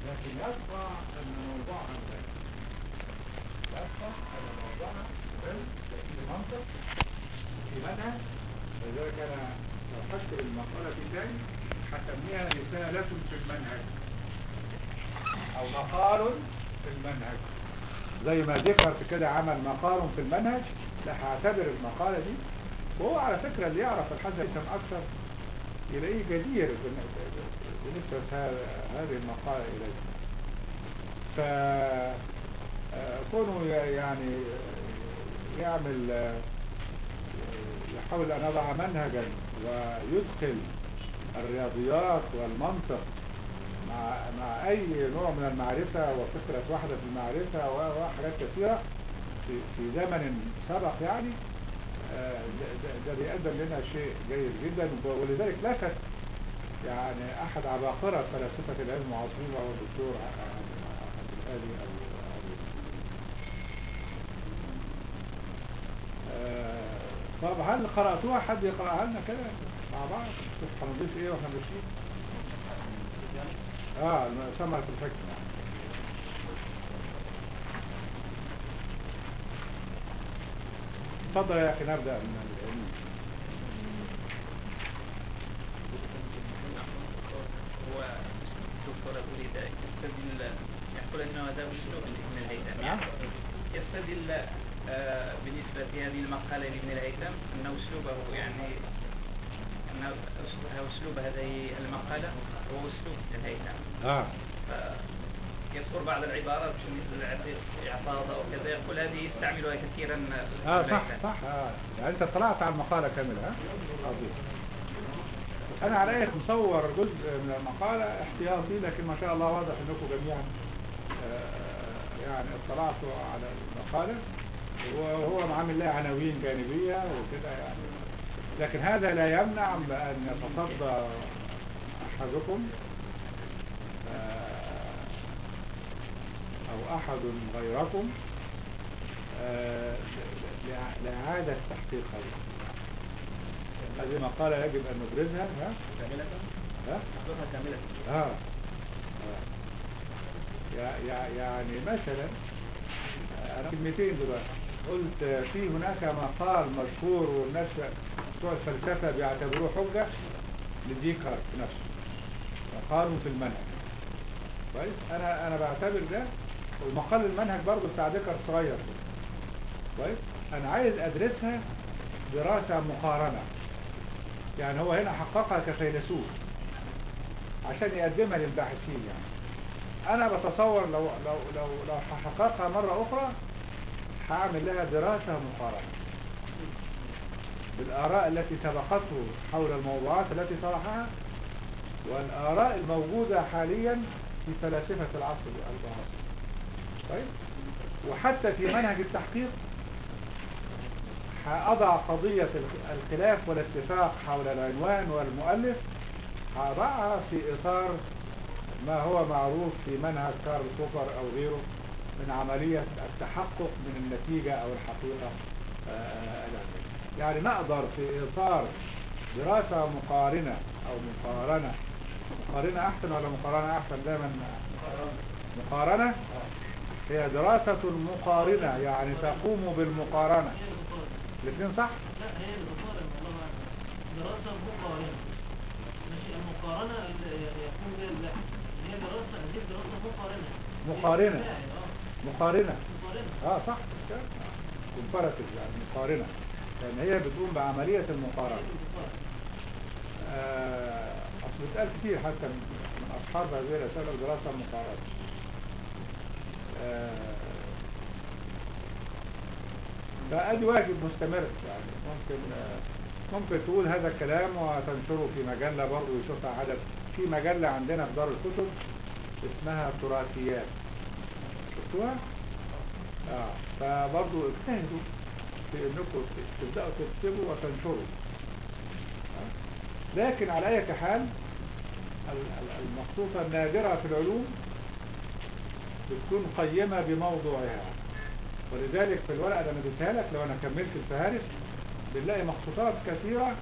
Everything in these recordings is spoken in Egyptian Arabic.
لكن يبقى أن موضوعها العلم يبقى أن موضوعها العلم في منطق في منهج لذلك أنا لو هكتب المقالة دي تاني هسميها رسالة في المنهج أو مقال في المنهج زي ما ذكرت كده عمل مقال في المنهج لا هعتبر المقالة دي وهو على فكرة اللي يعرف الحسن اسم أكثر يلاقيه جدير بنسبة هذه المقالة إليه ف كونه يعني يعمل يحاول أن يضع منهجا ويدخل الرياضيات والمنطق مع, مع أي نوع من المعرفة وفكرة وحدة المعرفة وحاجات كثيرة في, في زمن سبق يعني ده, ده بيقدم لنا شيء جيد جدا ولذلك لفت يعني أحد عباقرة فلاسفة العلم المعاصرين وهو الدكتور عبد الهادي أبو طب هل قرأتوها حد يقرأها لنا كده مع بعض شوف هنضيف ايه واحنا ماشيين اه ثمرة الحكمة اتفضل يا اخي نبدأ من العلم هو الدكتور أبو ريدة يستدل يقول أنه هذا أسلوب لابن الهيثم نعم يستدل آه، بالنسبة لهذه المقالة لابن الهيثم أن أسلوبه يعني أن أسلوب- أسلوب هذه المقالة هو أسلوب الهيثم اه يذكر بعض العبارات مثل الإعطاء وكذا يقول هذه يستعملها كثيرا اه ابن صح الهيثم. صح اه يعني انت اطلعت على المقالة كاملة ها عظيم انا على ايه مصور جزء من المقالة احتياطي لكن ما شاء الله واضح انكم جميعا آه، يعني اطلعتوا على المقالة وهو عامل لها عناوين جانبية وكده يعني لكن هذا لا يمنع بأن يتصدى أحدكم آه، أو أحد غيركم آه، ل- ل- لإعادة تحقيق هذه هذه مقالة يجب أن نبرزها ها؟ كاملة ها؟ نحضرها كاملة آه. آه. يع- يع- يعني مثلا أنا كلمتين دلوقتي قلت في هناك مقال مشهور والناس بتوع الفلسفة بيعتبروه حجة لديكارت نفسه مقال في المنهج كويس أنا أنا بعتبر ده ومقال المنهج برضه بتاع ديكارت صغير كده. كويس أنا عايز أدرسها دراسة مقارنة يعني هو هنا حققها كفيلسوف عشان يقدمها للباحثين يعني انا بتصور لو لو لو لو هحققها مرة اخرى هعمل لها دراسة مقارنة بالاراء التي سبقته حول الموضوعات التي طرحها والاراء الموجودة حاليا في فلاسفة العصر المعاصر طيب وحتى في منهج التحقيق هأضع قضية الخ- الخلاف والاتفاق حول العنوان والمؤلف هضعها في إطار ما هو معروف في منهج كارل بوبر أو غيره من عملية التحقق من النتيجة أو الحقيقة آه، العلمية يعني نقدر في إطار دراسة مقارنة أو مقارنة مقارنة أحسن ولا مقارنة أحسن دايما مقارنة هي دراسة مقارنة يعني تقوم بالمقارنة هي المقارنة الاثنين صح؟ لا هي المقارنة والله أعلم دراسة مقارنة ماشي المقارنة اللي يكون بها البحث هي دراسة هذه دراسة مقارنة مقارنة. هي اه مقارنة مقارنة اه صح كومباراتيف يعني مقارنة لأن هي بتقوم بعملية المقارنة هي المقارنة آه، أصل بتقال كتير حتى من من أصحاب هذه الرسالة دراسة مقارنة آه، فأدي واجب مستمر يعني ممكن آه، ممكن تقول هذا الكلام وتنشره في مجلة برضه يشوفها عدد في مجلة عندنا في دار الكتب اسمها تراثيات شفتوها؟ اه فبرضه اجتهدوا في انكم تبدأوا تكتبوا وتنشروا آه. لكن على اي حال ال- ال- المخطوطة النادرة في العلوم بتكون قيمة بموضوعها ولذلك في الورقة اللي انا اديتها لك لو انا كملت الفهارس بنلاقي مخطوطات كثيرة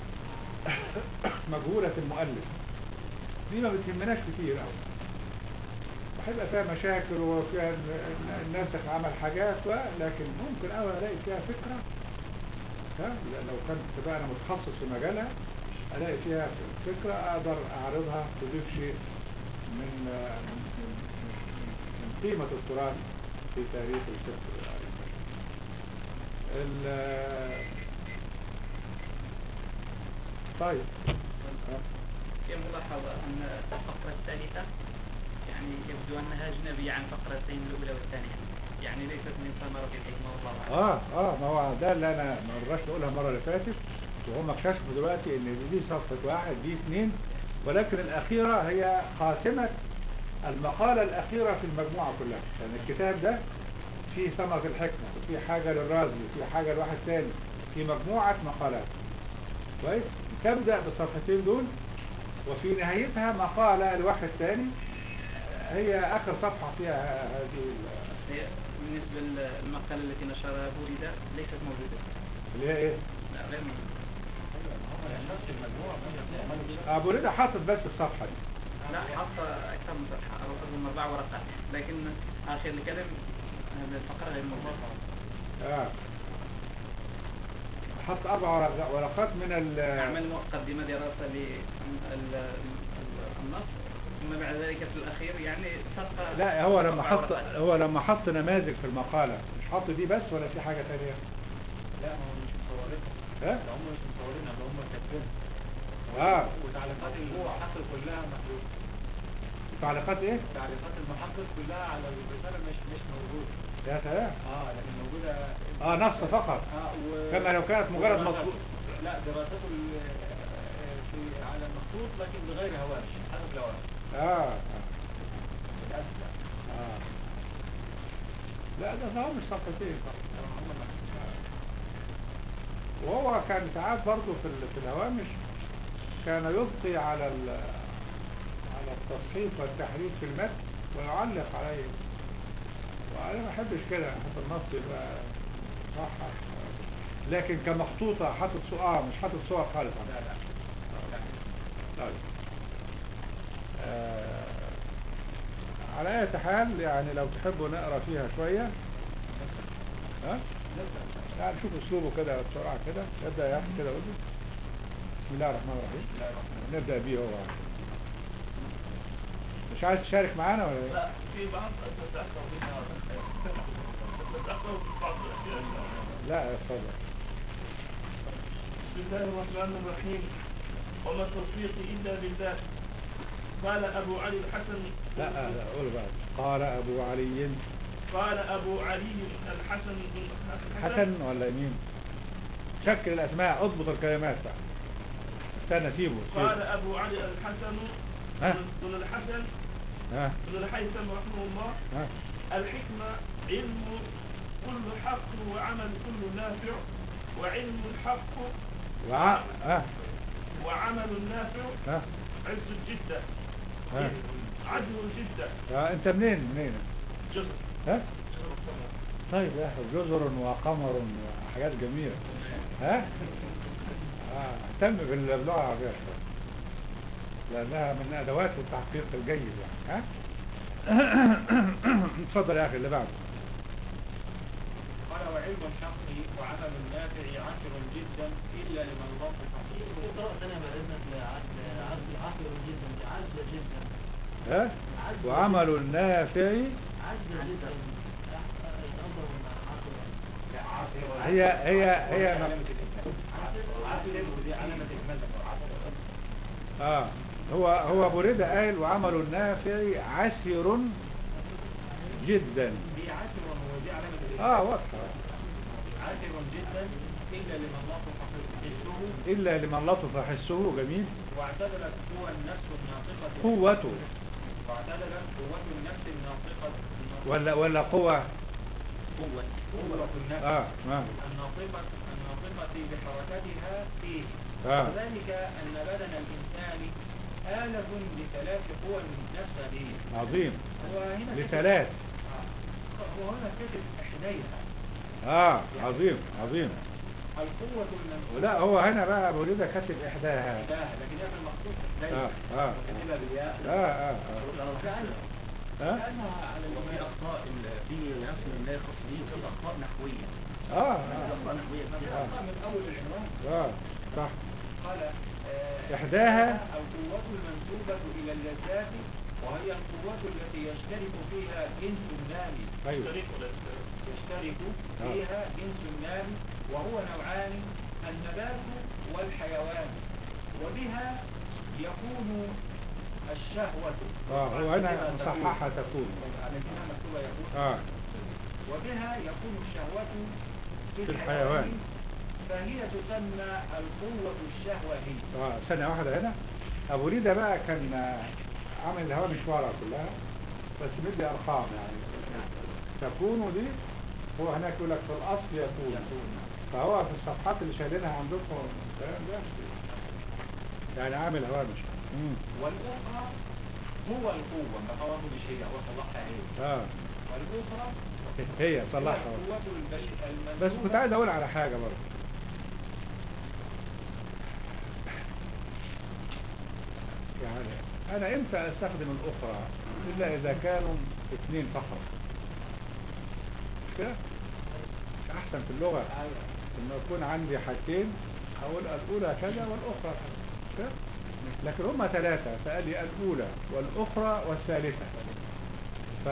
مجهولة المؤلف دي ما بتهمناش كتير قوي هيبقى فيها مشاكل وفيها ال- ال- الناسخ عمل حاجات و- لكن ممكن أوي ألاقي فيها فكرة ها ل- لو كنت بقى أنا متخصص في مجالها ألاقي فيها فكرة أقدر أعرضها تضيف شيء من آه، من من- من- من قيمة التراث في تاريخ الفكر ال- طيب ها؟ في ملاحظة أن الفقرة الثالثة يعني يبدو أنها أجنبية عن الفقرتين الأولى والثانية يعني ليست من ثمرة الحكمة والله أعلم اه اه ما هو ده اللي انا ما رضاش نقولها المره اللي فاتت وهم اكتشفوا دلوقتي ان دي صفحه واحد دي اثنين ولكن الاخيره هي خاتمه المقاله الاخيره في المجموعه كلها يعني الكتاب ده فيه ثمره الحكمه وفيه حاجه للرازي وفيه حاجه لواحد تاني في مجموعه مقالات كويس تبدا بالصفحتين دول وفي نهايتها مقاله لواحد تاني هي اخر صفحه فيها هذه ال- هي بالنسبة للمقالة التي نشرها بوريدا ليست موجودة اللي هي ايه لا غير موجودة ابو رضا حاطط بس الصفحه دي لا حط أكثر من صفحة أو أظن أربع ورقات لكن آخر الكلام هذه الفقرة غير موجودة اه حط اربع ورق- ورقات من ال أعمل مقدمة دراسة للنص ثم بعد ذلك في الأخير يعني صفحة لا هو لما أربع حط ورقات. هو لما حط نماذج في المقاله مش حط دي بس ولا في حاجه ثانيه لا ما هم مش مصورينها ها ده هم مش مصورينها ده هم كاتبينها اه وتعليقات المحقق كلها محذوفة تعليقات ايه تعليقات المحقق كلها على الرسالة مش مش موجودة يا سلام اه لكن موجودة اه نص فقط اه و... كما لو كانت مجرد ودراساته. مطلوب لا دراسته ال- آه، في على المخطوط لكن بغير هوامش حسب الهوامش اه اه للأسف يعني. آه. لا ده ده هو مش صفحتين هم محذوفين. وهو كان ساعات برضه في ال- في الهوامش كان يبقي على ال- على التصحيف والتحريف في المتن ويعلق عليه وانا ما بحبش كده احب النص يبقى صح لكن كمخطوطه حاطط صور اه مش حاطط صور خالص لا لا لا. طيب آه على اي حال يعني لو تحبوا نقرا فيها شويه ها يعني نشوف اسلوبه كده بسرعه كده ابدا يا اخي كده قول لي. بسم الله الرحمن الرحيم لا لا. نبدا بيه هو مش عايز تشارك معانا ولا ايه؟ لا في بعض تتأخر منها تتأخر في بعض الأحيان لا اتفضل بسم الله الرحمن الرحيم وما التوفيق إلا بالله قال أبو علي الحسن لا لا قول بقى قال ابو علي قال أبو علي الحسن بن حسن ولا مين؟ شكل الاسماء اضبط الكلمات بقى استنى سيبه قال سيبه أبو علي الحسن ها؟ بن الحسن ها بن الحيثم رحمه الله ها الحكمة علم كل حق وعمل كل نافع وعلم الحق وع... ها وعمل نافع ها عز الجدة ها عدل الجدة ها انت منين منين جزء ها طيب يا اخي جزر وقمر وحاجات جميلة ها آه، اهتم بال- باللغة العربية شوية لأنها من أدوات التحقيق الجيد يعني ها اتفضل يا أخي اللي بعده قال وعلم الحق وعمل النافع عسر جدا إلا لمن لطف فيه قراءة ثانية بعد إذنك لعد عد عسر جدا عد جدا ها وعمل النافع عد جدا أفضل من عسر لا عاصر هي هي هي علامة الإكمال عاصر ودي علامة إكمال عاصر اه هو هو أبو رضا قال وعمل النافع عسر جدا هي عاصر ودي علامة الإكمال اه واضحة عاصر جدا إلا لمن لطف حسه إلا لمن لطف حسه جميل واعتدلت قوى النفس الناطقة قوته واعتدلت قوة النفس الناطقة ولا ولا قوة قوة قوة النفس اه اه الناطقة الناطقة بحركتها فيه آه. وذلك أن بدن الإنسان آلة لثلاث قوى نفسانية عظيم وهنا كتب- لثلاث آه. وهنا كتب إحديها اه عظيم عظيم القوة المنفوذة ولا هو هنا بقى أبو رضا كاتب إحداها إحداها لكن هي في المخطوط اه إحديها اه كاتبها بالياء اه اه, آه. لو فعل ها كانها على وفي الإمام. اخطاء ال- في رسم الله خاص به وفي اخطاء نحويه اه في اه, اخطاء نحويه في كتير أخطاء من أول العنوان آه. صح قال آه، إحداها- القوة المنسوبة إلى اللذات وهي القوة التي يشترك فيها جنس النام ايوه يشترك آه. فيها جنس النام وهو نوعان النبات والحيوان وبها يكون الشهوة اه هو هنا مصححة تكون الإمام مكتوبة يقول اه وبها يكون الشهوة في في الحيوان. فهي تسمى القوة الشهوانية اه سنة واحدة هنا ابو ريدة بقى كان آه، عامل الهوامش ورا كلها بس مدي ارقام يعني تكون دي هو هناك يقول لك في الاصل يكون فهو في الصفحات اللي شايلينها عندكم الكلام ده يعني عامل هوامش مم. والأخرى هو القوة ما هو مش هي هو صلحها هي اه والأخرى هي هي صلحها القوة البش- بس كنت المنسوبة عايز اقول على حاجة برضه يعني انا امتى استخدم الاخرى الا اذا كانوا اثنين فقط مش كده مش احسن في اللغة لما يكون عندي حاجتين اقول الاولى كذا والاخرى كذا مش كده لكن هما ثلاثة فقال لي الاولى والاخرى والثالثة ف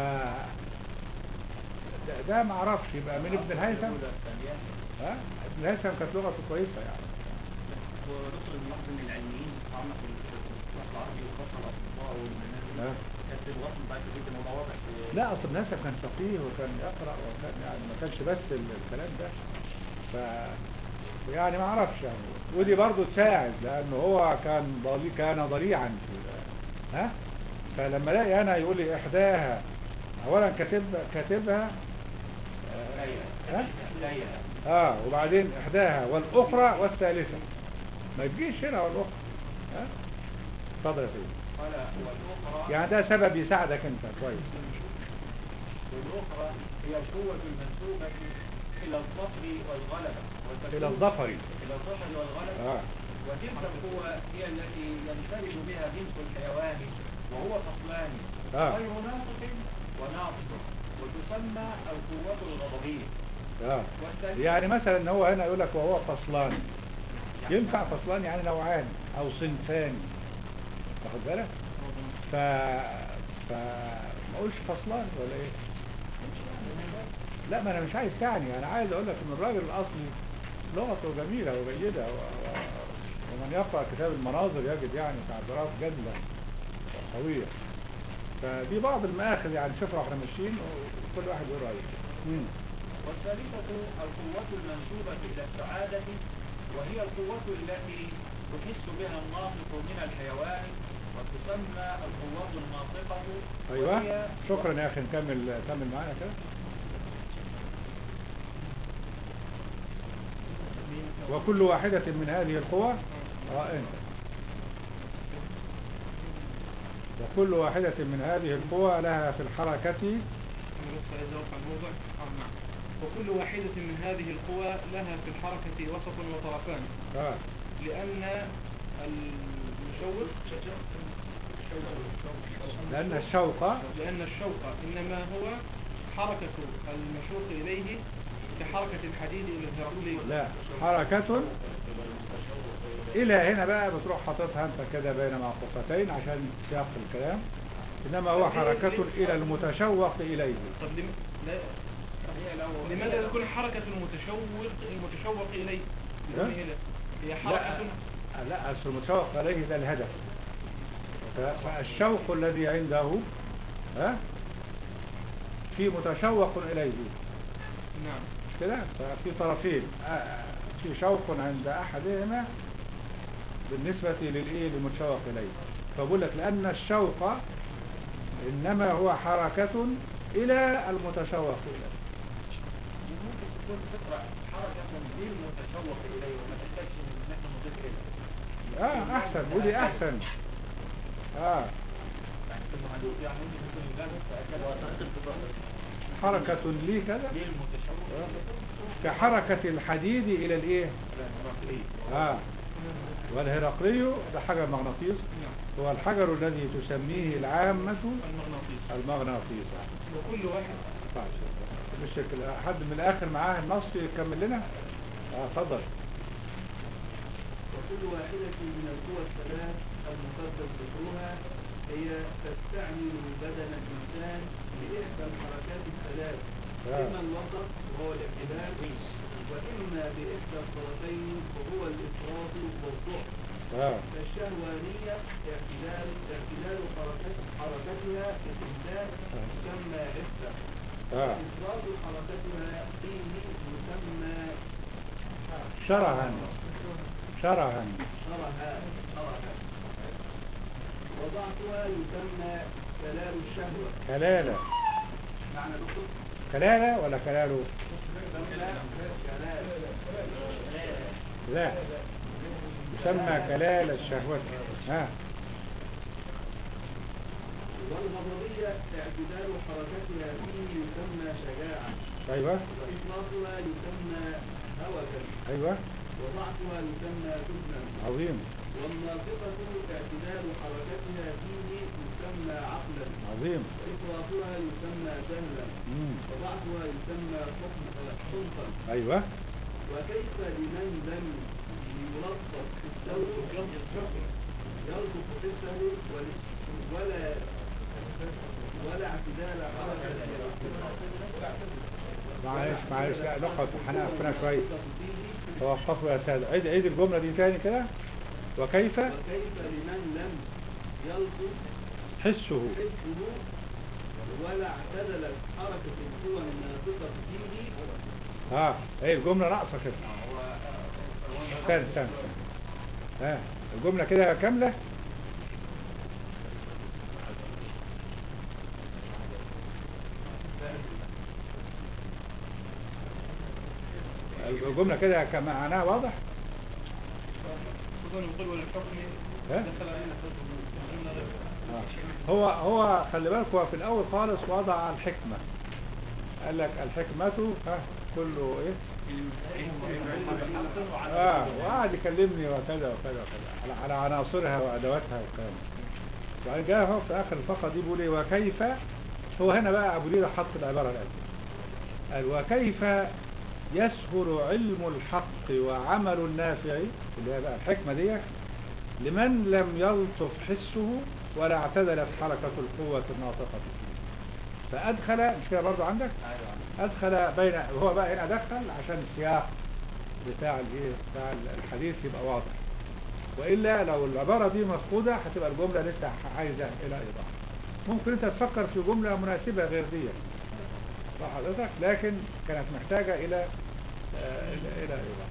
ده, ده ما اعرفش يبقى من ابن الهيثم الأولى الثانية ها ابن الهيثم كانت لغته كويسة يعني ودكتور الملاحظ ان العلميين بصراحه في الوسط العربي وخاصه الاطباء والمنازل ها كانت لغتهم ضعيفه جدا وده واضح في لا اصل الناس كان فقيه وكان يقرأ وكان يعني ما كانش بس ال- الكلام ده ف يعني ما اعرفش يعني ودي برضو تساعد لانه هو كان ضلي كان ضليعا في ال- ها فلما الاقي انا يقول لي احداها اولا كاتب كاتبها آه، ها هي اه وبعدين احداها والاخرى والثالثة ما تجيش هنا والاخرى ها اتفضل يا سيدي قال والأخرى يعني ده سبب يساعدك انت كويس والأخرى هي القوة المنسوبة إلى الظفر والغلبة وتكون- الى الظفر إلى الظفر والغلبة اه وتلك القوة هي التي ينفرد بها جنس الحيوان وهو فصلان آه. غير ناطق وناطق وتسمى القوة الغضبية اه والثالثة يعني مثلا ان هو هنا يقول لك وهو فصلان ينفع فصلان يعني نوعان او صنفان واخد بالك ف ف ما اقولش فصلان ولا ايه لا ما انا مش عايز تعني انا عايز اقول لك ان الراجل الاصلي لغته جميلة وجيدة و... و- ومن يقرأ كتاب المناظر يجد يعني تعبيرات جملة قوية فدي بعض المآخذ يعني شوفوا احنا ماشيين وكل واحد يقول رأيه مم. والثالثة القوة المنسوبة إلى السعادة وهي القوة التي يحس بها الناطق من الحيوان وتسمى القوة الناطقة ايوه وهي شكرا يا اخي نكمل كمل معانا كده وكل واحدة من هذه القوى اه انت وكل واحدة من هذه القوى لها في الحركة أنا بس عايز أرفع الموضوع آه نعم وكل واحدة من هذه القوى لها في الحركة وسط وطرفان اه لأن المشوق لأن الشوق لأن الشوق إنما هو حركة المشوق إليه كحركة الحديد إلى الهرقلي لا حركة إلى هنا بقى بتروح حاططها أنت كده بين معقوفتين عشان سياق الكلام إنما هو حركة إلى المتشوق إليه طب لم... لا هي لو لماذا تكون حركة المتشوق المتشوق إليه ها؟ بدون هنا هي لا حركة لا أصل المتشوق إليه ده الهدف ف- فالشوق الذي عنده ها في متشوق إليه نعم مش كده ففي طرفين آه، في شوق عند أحدهما بالنسبة للإيه للمتشوق إليه فبقول لك لأن الشوق إنما هو حركة إلى المتشوق إليه ممكن تكون تقرأ حركة للمتشوق إليه وما تحتاجش إن نحن نضيف إليه آه أحسن ودي أحسن آه يعني في المحدود يعني ممكن يكون اللام حركة لي كذا للمتشوق آه. كحركة الحديد إلى الإيه الهرقلي آه والهرقلي ده حجر مغناطيس نعم هو الحجر الذي تسميه العامة المغناطيس المغناطيس وكل واحد طيب مش كده. حد من الاخر معاه النص يكمل لنا اه اتفضل وكل واحدة من القوى الثلاث المقدم ذكرها هي تستعمل بدن الإنسان بإحدى الحركات الثلاث آه. إما الوسط وهو الاعتدال وإما بإحدى الطرفين وهو الإفراط والضعف اه فالشهوانية اعتدال اعتدال حركت حركتها باستهداف يسمى عفة اه إفراط حركتها فيه يسمى شرعا شرعا شرها شرها وضعفها يسمى كلال الشهوة كلالة معنى دكتور كلالة ولا كلاله يسمى كلال لا يسمى كلال الشهوة ها والغضبية اعتدال حركتها فيه يسمى شجاعة ايوه وإطلاقها يسمى هوكا ايوه وضعفها يسمى سكنا عظيم والناطقة اعتدال حركتها فيه يسمى عقلا عظيم وإفراطها يسمى جهلا مم. وضعفها يسمى حكم- حمقا ايوه وكيف لمن لم يلطف حسه يلطف حسه ول- ولا ولا اعتدال حركة معلش معلش لا نقعد هنقف هنا شوية فيه توقفوا يا سادة عيد عيد الجملة دي تاني كده وكيف وكيف لمن لم يلطف حسه حسه ولا اعتدلت حركة القوى الناطقة فيه ها ايه الجملة ناقصة كده استنى استنى ها الجملة كده كاملة الجملة كده كان معناها واضح خصوصا يقول وللحكم ها؟ دخل الجملة غير آه. هو هو خلي بالك هو في الاول خالص وضع الحكمة قال لك الحكمة ها كله ايه اه وقعد يكلمني وكذا وكذا وكذا على, على عناصرها وادواتها والكلام ده. وبعدين جاء هو في اخر الفقره دي بيقول ايه وكيف هو هنا بقى ابو ليلى حط العباره الاتيه قال وكيف يسهل علم الحق وعمل النافع اللي هي بقى الحكمه دي لمن لم يلطف حسه ولا اعتدلت حركه القوه الناطقه فيه فادخل مش كده برضه عندك ادخل بين هو بقى هنا دخل عشان السياق بتاع الايه بتاع الحديث يبقى واضح والا لو العباره دي مفقوده هتبقى الجمله لسه عايزه الى ايضاح ممكن انت تفكر في جمله مناسبه غير دي صح حضرتك لكن كانت محتاجه الى آه، الى الى ايضاح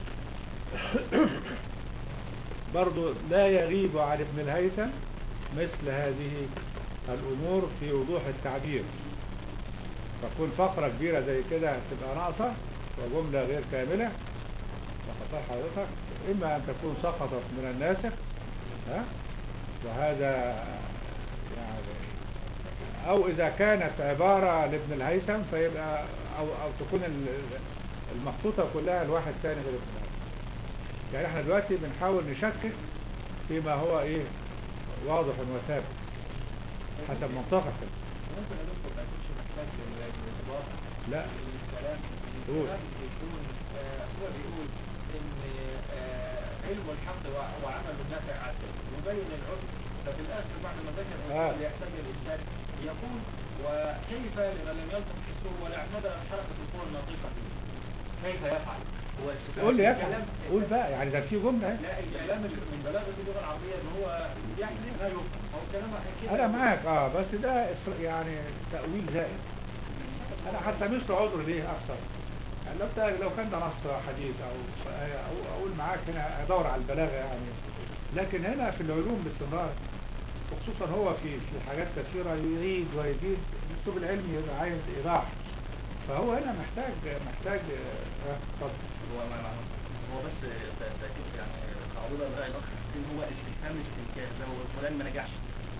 برضو لا يغيب عن ابن الهيثم مثل هذه الامور في وضوح التعبير تكون فقرة كبيرة زي كده تبقى ناقصة وجملة غير كاملة وخطأ حضرتك إما أن تكون سقطت من الناسخ ها وهذا يعني أو إذا كانت عبارة لابن الهيثم فيبقى أو, أو تكون ال- المخطوطة كلها لواحد ثاني غير ابن الهيثم يعني احنا دلوقتي بنحاول نشكك فيما هو ايه واضح وثابت حسب منطقك كده. ممكن يا دكتور ما يكونش محتاج لل- للإضافة لا للكلام قول. الكلام يكون آه، هو بيقول إن آه، علم الحق وع- وعمل النافع عسل يبين العسر ففي الآخر بعد ما ذكر آه. الرسول يحتاج الإنسان يقول وكيف لمن لم يلتق حسه ولا اعتدى حركة القوى الناطقة فيه كيف يفعل؟ هو قول لي يا الكلام- ابني قول بقى يعني ده في جملة اهي. لا الكلام اللي من بلاغة اللغة العربية ان هو يعني لا يفهم هو الكلام كده انا معاك اه بس ده إسر- يعني تأويل زائد انا حتى مش عذر ليه اكثر يعني لو تا- لو كان ده نص حديث او او اقول معاك هنا ادور على البلاغه يعني لكن هنا في العلوم باستمرار وخصوصا هو في في حاجات كثيره يعيد ويزيد الاسلوب العلمي يبقى عايز ايضاح فهو هنا محتاج محتاج آه، اتفضل هو ما ما هو بس ت- تأكيد يعني تعويضا لرأي الأخ حسين هو استفهام استنكار لو فلان ما نجحش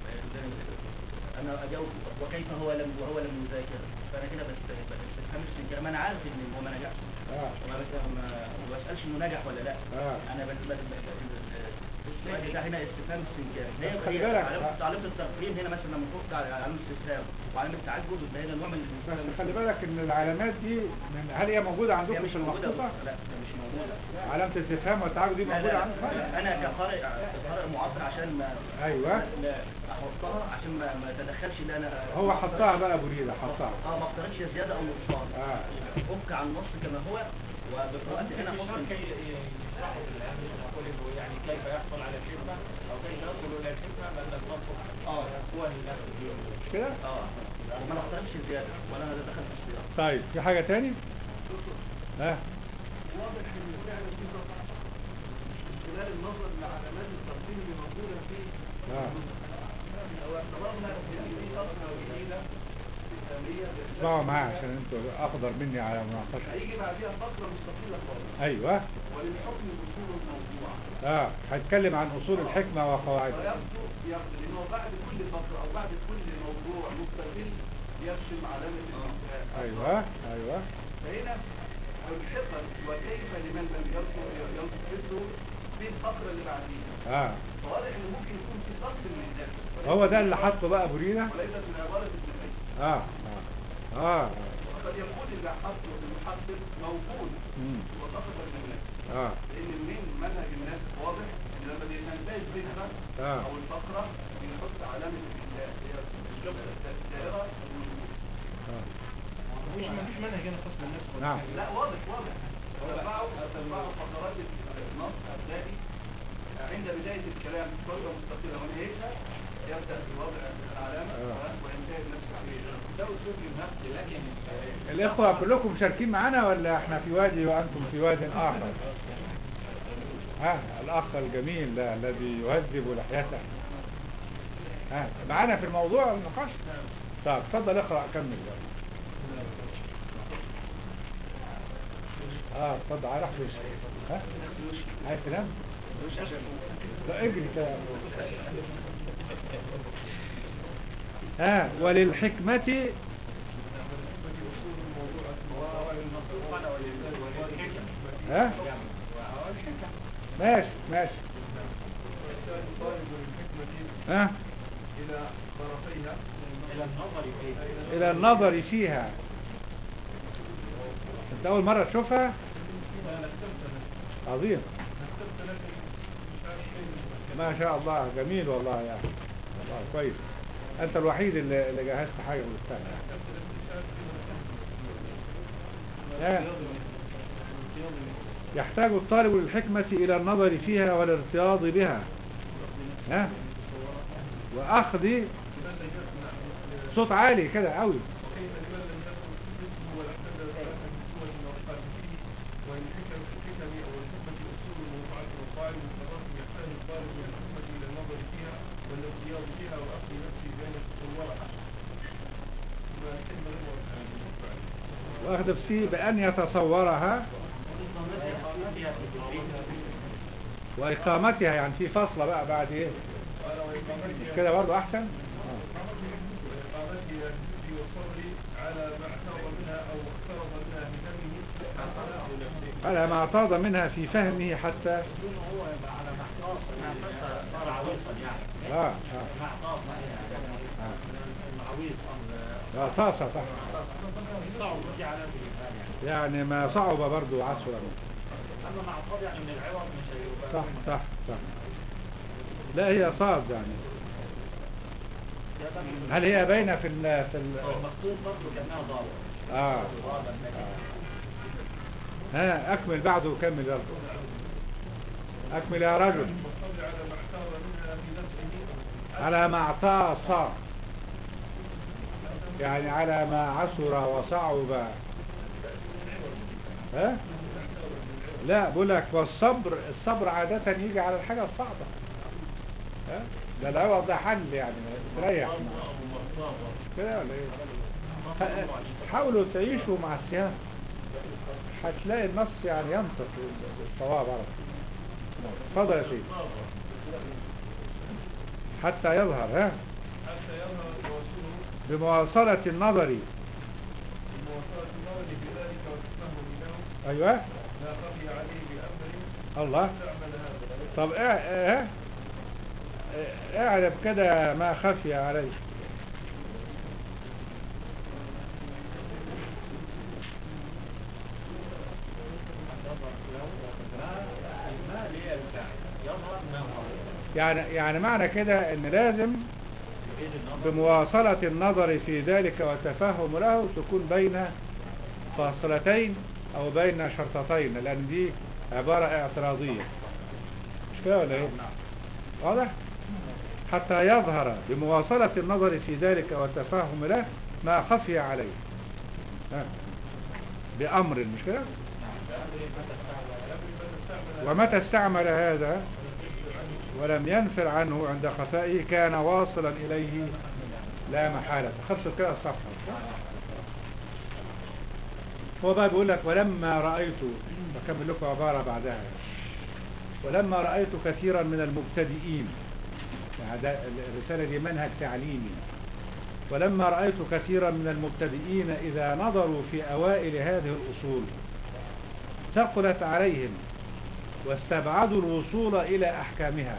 أنا أجاوب وكيف هو لم وهو لم يذاكر فأنا كده بس استفهام استنكار ما أنا عارف إن هو ما نجحش اه ما بس ما ما بسألش إنه نجح ولا لا اه أنا بس بس بس السؤال ده هنا استفهام استنكار هي بس خلي هي بالك. علامة علامة الترقيم هنا مثلا لما نحط على علامة استفهام وعلامة تعجب ده هنا نوع من بس الاستفهام خلي بالك ان العلامات دي من هل هي موجودة هي عندكم مش في موجودة المخطوطة؟ لا ده مش موجودة علامة الاستفهام والتعجب دي لا موجودة لا عندكم؟ لا انا كقارئ كقارئ معاصر عشان ما ايوه لا احطها عشان ما ما تدخلش اللي انا هو حطها بقى ابو ريدة حطها اه ما اقترنش زيادة او نقصان اه افك عن النص كما هو وبالوقت هنا حكم يشرحوا في الهامش يقول انه يعني كيف يحصل على الحكمه او كيف يصل الى الحكمه لان المنطق اه هو النفس مش كده؟ اه ما نقترنش زيادة ولا انا دخلت في السياق طيب في حاجة تاني؟ ها؟ واضح ان فعلا في تطور من خلال النظر لعلامات الترقيم اللي موجوده في اه او اعتبرنا ان في فقره جديده اسلاميه اسمعوا معايا عشان انتوا اخضر مني على مناقشة هيجي بعديها فقره مستقله خالص ايوه وللحكم اصول الموضوع اه هتكلم عن اصول الحكمة وقواعدها ويبدو يبدو ان هو بعد كل فقره او بعد كل موضوع مستقل يرسم علامه الانتهاء ايوه ايوه فهنا الحفظ وكيف لمن لم يذكر ينطق مثله في الفقره اللي بعديها اه فواضح ان ممكن يكون في سطر من ذلك هو ده اللي حطه بقى ابو ريدة وليست من عباره ابن قيم اه اه اه وقد يكون اللي حطه المحقق موجود مم. وسقط من الناس اه لان من منهج الناس واضح ان لما بينتهي الفكره آه. او الفقره بيحط علامه الانتهاء هي الجمله الدائره الموجودة. اه مفيش مفيش منهج هنا خاص بالناس ولا نعم. حاجة. لا واضح واضح تتبعوا تتبعوا فقرات النص هتلاقي عند بداية الكلام فقرة مستقلة ونهايتها يبدأ بوضع العلامة آه. وينتهي بنفس العلامة ده أسلوب للنفس لكن الإخوة كلكم مشاركين معنا ولا احنا في وادي وأنتم في واد آخر ها الأخ الجميل ده الذي يهذب لحيته ها معانا في الموضوع النقاش طب اتفضل اقرأ كمل اه اتفضل على حسن ها عايز تنام لا اجري كده ها وللحكمة ها ماشي ماشي ها إلى طرفيها الى النظر فيه الى النظر فيها انت اول مرة تشوفها عظيم ما شاء الله جميل والله يا أخي. والله كويس انت الوحيد اللي, اللي جهزت حاجة مستاهلة ها يحتاج الطالب للحكمة إلى النظر فيها والارتياض بها ها وأخذ صوت عالي كده قوي وكيف لمن لم يكن اسمه ولا احتدى ثلاثة بسوة وقال فيه وإن حكم الحكم أو الحكمة أصول موضوعات وقاعد التراكم يحتاج الطالب من الحكمة إلى النظر فيها والارتياض بها وأخذ نفسه بين تصورها والحكمة هو وأخذ نفسه بأن يتصورها وإقامتها يعني في فصلة بقى بعد إيه قال وإقامتها كده برضه أحسن وإقامته الجد والصبر على ما اعترض منها أو اقترض منها بفهمه حتى على ما اعتاض منها في فهمه حتى يكون هو يبقى على محطاط صار عويصا يعني آه آه محطاط يعني العويص آه طاسة صح صعب دي علامة الإبهام يعني يعني ما صعب برضه عصرا أما معطاط يعني من العوض مش هيبقى صح صح صح لا هي صاد يعني هل هي باينة في ال في ال مخطوط برضه كأنها ضابط آه ضابط لكن ها أكمل بعده وكمل يلا أكمل يا رجل والصبر على ما اعترض منها في نفسه على ما اعتاص يعني على ما عسر وصعب ها لا بقول لك والصبر الصبر عادة يجي على الحاجة الصعبة ها ده العوض ده حل يعني تريح كده ولا ايه ح- حاولوا تعيشوا مع السياق هتلاقي النص يعني ينطق بالصواب على طول. اتفضل يا سيدي حتى يظهر ها حتى يظهر تواصله بمواصلة النظر بمواصلة النظر في ذلك وتفهم منه ايوه لا خفي عليه بأمر الله استعمل هذا طب اه اه اعرف كده ما خفي عليه ما ليه بتاع يظهر ما هو يعني يعني معنى كده ان لازم يعيد النظر بمواصلة النظر في ذلك والتفهم له تكون بين فاصلتين او بين شرطتين لان دي عبارة اعتراضية مش كده ولا ايه واضح حتى يظهر بمواصلة النظر في ذلك والتفهم له ما خفي عليه ها. بأمر مش كده ومتى استعمل هذا ولم ينفر عنه عند خفائه كان واصلا إليه لا محالة خلصت كده الصفحة هو بقى بيقول لك ولما رأيت بكمل لكم عبارة بعدها ولما رأيت كثيرا من المبتدئين يعني ده الرسالة دي منهج تعليمي ولما رأيت كثيرا من المبتدئين إذا نظروا في أوائل هذه الأصول ثقلت عليهم واستبعدوا الوصول إلى أحكامها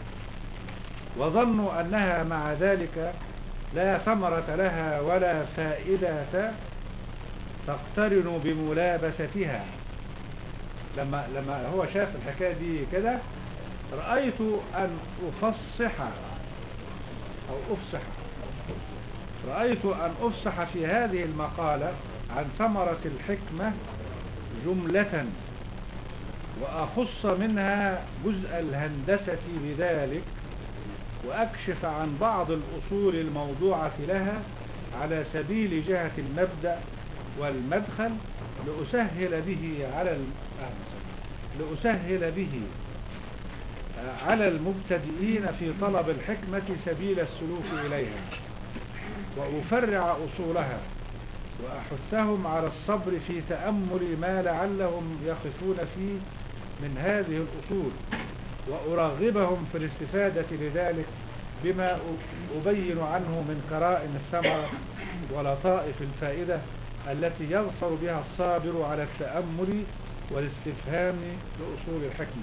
وظنوا أنها مع ذلك لا ثمرة لها ولا فائدة تقترن بملابستها لما لما هو شاف الحكاية دي كده رأيت أن أفصح أو أفصح رأيت أن أفصح في هذه المقالة عن ثمرة الحكمة جملة وأخص منها جزء الهندسة بذلك وأكشف عن بعض الأصول الموضوعة لها على سبيل جهة المبدأ والمدخل لأسهل به على الم... لأسهل به على المبتدئين في طلب الحكمة سبيل السلوك إليها وأفرع أصولها وأحثهم على الصبر في تأمل ما لعلهم يقفون فيه من هذه الأصول وأرغبهم في الاستفادة لذلك بما أبين عنه من كرائم الثمرة ولطائف الفائدة التي يظفر بها الصابر على التأمل والاستفهام لأصول الحكمة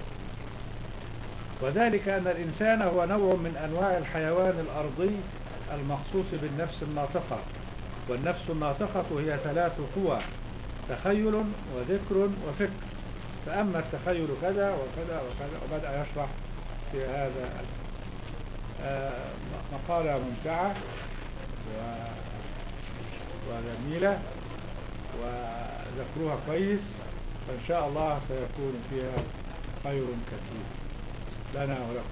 وذلك أن الإنسان هو نوع من أنواع الحيوان الأرضي المخصوص بالنفس الناطقة والنفس الناطقة هي ثلاث قوى تخيل وذكر وفكر فأما التخيل كذا وكذا وكذا وبدأ يشرح في هذا آه مقالة ممتعة و... وجميلة وذكروها كويس فإن شاء الله سيكون فيها خير كثير لنا ولكم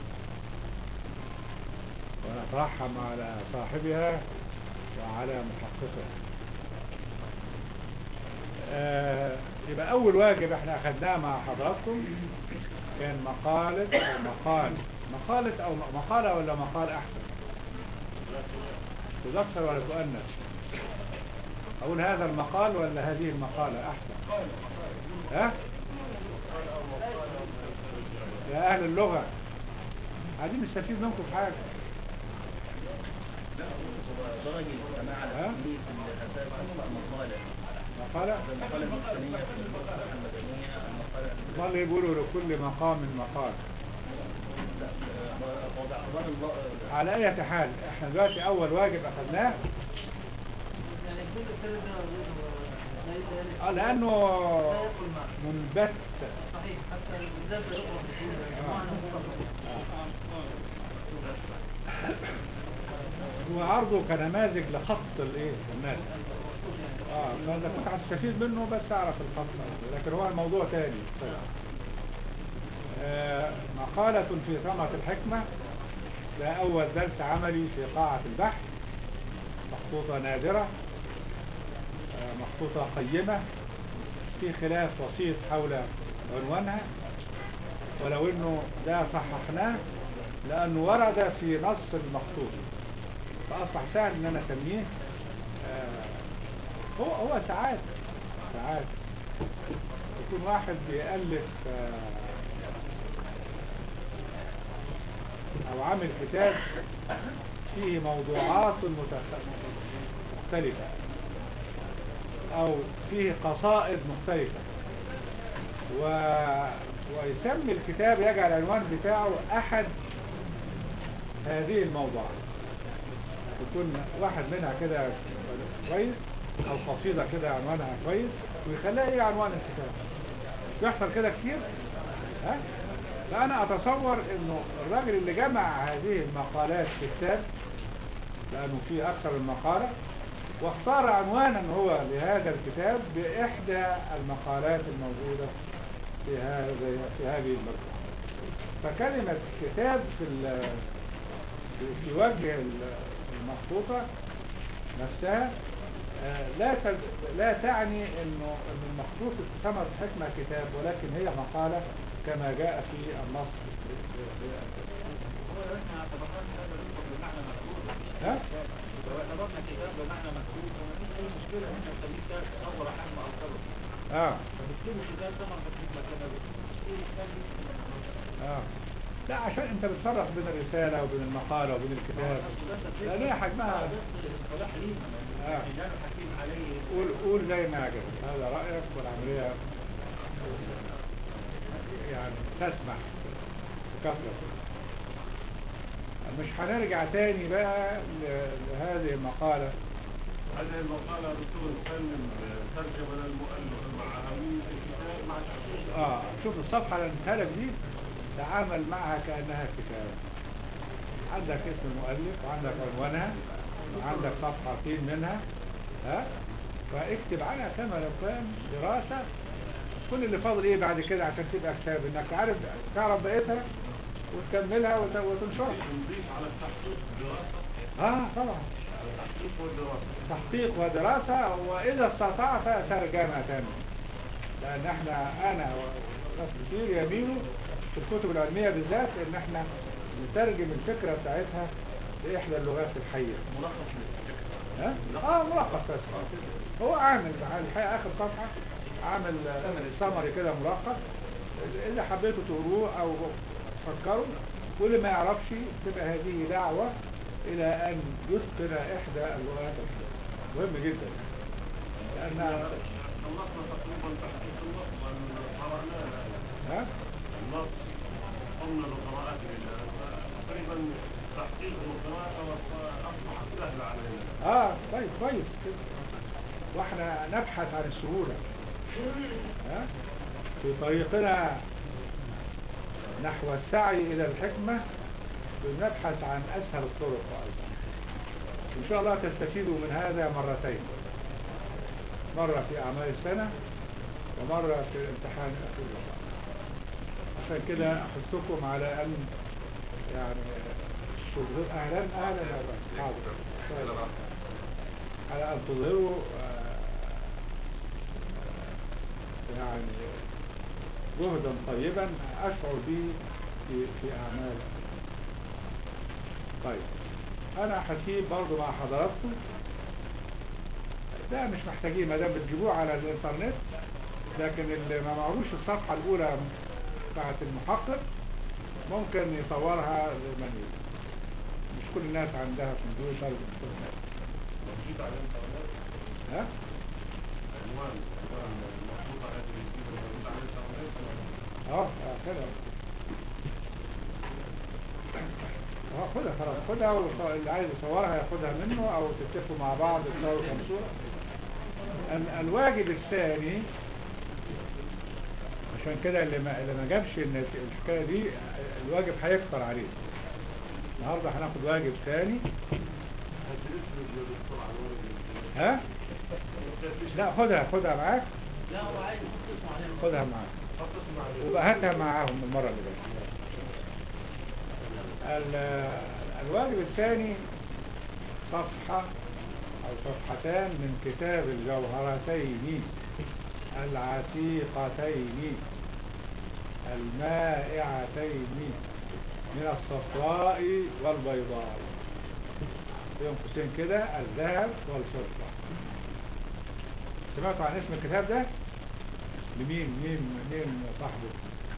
ونترحم على صاحبها وعلى محققها آه يبقى أول واجب احنا أخذناه مع حضراتكم كان مقالة أو مقال مقالة أو مقالة ولا مقال أحسن تذكر ولا تؤنث أقول هذا المقال ولا هذه المقالة أحسن ها يا أهل اللغة عايزين نستفيد منكم في حاجة درجة الجماعة ها؟ الأصلية في الأساس مقالة مقالة المقالة المدنية في المصلحة المدنية المقالة ما اللي يقولوا لكل مقام مقال هو باعتبار الله على أي حال احنا دلوقتي أول واجب أخذناه يعني كل الكلام ده غير ذلك آه، لأنه لا يقول معه منبت صحيح حتى بالذات في الاخرى بسهوله معنى هو عرضه كنماذج لخط الايه الناس اه فاذا كنت هتستفيد منه بس اعرف الخط لكن هو الموضوع تاني آه مقالة في ثمرة الحكمة ده أول درس عملي في قاعة البحث مخطوطة نادرة آه مخطوطة قيمة في خلاف بسيط حول عنوانها ولو انه ده صححناه لانه ورد في نص المخطوط فاصبح سهل ان انا اسميه آه هو هو ساعات ساعات يكون واحد بيألف آه او عامل كتاب فيه موضوعات متخ- مختلفة او فيه قصائد مختلفة ويسمي الكتاب يجعل العنوان بتاعه أحد هذه الموضوعات يكون واحد منها كده كويس أو قصيدة كده عنوانها كويس ويخليها إيه عنوان الكتاب يحصل كده كتير ها فأنا أتصور إنه الراجل اللي جمع هذه المقالات في كتاب لأنه في أكثر من مقالة واختار عنوانا هو لهذا الكتاب بإحدى المقالات الموجودة في هذا في هذه المجموعة فكلمة كتاب في ال- في في وجه ال- المخطوطة نفسها آه، لا تد- لا تعني انه ان المخطوطة ثمرة حكمة كتاب ولكن هي مقالة كما جاء في النص ب- ب- ب- هو احنا اعتبرناش هذا الكتاب بمعنى مكتوب ها؟ لو اعتبرنا كتاب بمعنى مكتوب فما فيش اي مشكله ان انت تخليه كتاب تصور حجم او كبر اه فبتكتبه كتاب ثمر حكمه كما بتقول ايه كتاب اه لا عشان انت بتفرق بين الرسالة وبين المقالة وبين الكتاب لان هي حجمها الاصطلاح ليها آه. الرجال حكيم عليه قول قول زي ما عجبك هذا رأيك والعملية يعني تسمح بكثرة مش هنرجع تاني بقى ل- لهذه المقالة هذه المقالة دكتور سلم ترجمة للمؤلف مع أهمية الكتاب مع تحقيق اه شوف الصفحة اللي اديتها لك دي تعامل معها كأنها كتاب عندك اسم المؤلف وعندك عنوانها وعندك صفحتين منها ها فاكتب عنها كما لو كان دراسة كل اللي فاضل ايه بعد كده عشان تبقى كتاب انك تعرف تعرف بقيتها وتكملها وت- وتنشرها نضيف على التحقيق دراسة اه طبعا التحقيق والدراسة تحقيق ودراسة وإذا استطعت ترجمة لأن احنا أنا وناس كتير يميلوا في الكتب العلمية بالذات إن احنا نترجم الفكرة بتاعتها بإحدى اللغات الحية ملخص للفكرة ها؟ اه ملخص بس هو عامل الحقيقة آخر صفحة عامل سمري كده ملخص إذا حبيتوا تقروه أو تفكروا واللي ما يعرفش تبقى هذه دعوة إلى أن يتقن إحدى اللغات الحية مهم جدا لأن خلصنا تقريبا تحقيق النص لأن قرأناه ها؟ النص قمنا بقراءته تقريبا تحقيق القراءة أصبحت سهلة علينا اه طيب كويس كده واحنا نبحث عن السهولة ها؟ في طريقنا نحو السعي إلى الحكمة بنبحث عن أسهل الطرق أيضا إن شاء الله تستفيدوا من هذا مرتين مرة في أعمال السنة ومرة في الامتحان الأخير إن شاء الله عشان كده أحثكم على أن يعني تظهروا أهلا أهلا أهلا حاضر طيب. على أن تظهروا آه، يعني جهدا طيبا أشعر به في, في أعمال طيب أنا هسيب برضو مع حضراتكم ده مش محتاجين ما دام بتجيبوه على الإنترنت لكن اللي ما معهوش الصفحة الأولى بتاعت المحقق ممكن يصورها لمن يريد مش كل الناس عندها كمبيوتر وإنترنت موجود على الإنترنت ها؟ عنوان عنوان المخطوطة هذه الجديدة موجود على الإنترنت اه اه كده اه خدها خلاص خدها واللي اللي عايز يصورها ياخدها منه او تتفقوا مع بعض تصوروا كام صورة ال- الواجب الثاني عشان كده اللي ما, اللي ما جابش إن الحكاية دي الواجب هيكتر عليه النهارده هناخد واجب ثاني هذه اسم الدكتور عنوان الجديد. ها لا خدها خدها معاك لا هو عايز يحط اسمه عليه خدها معاك حط اسم عليه وبقى هاتها معاهم المرة اللي جاية ال- الواجب الثاني صفحة أو صفحتان من كتاب الجوهرتين العتيقتين المائعتين من الصفراء والبيضاء بين قوسين كده الذهب والفضة سمعتوا عن اسم الكتاب ده؟ لمين مين مين صاحبه؟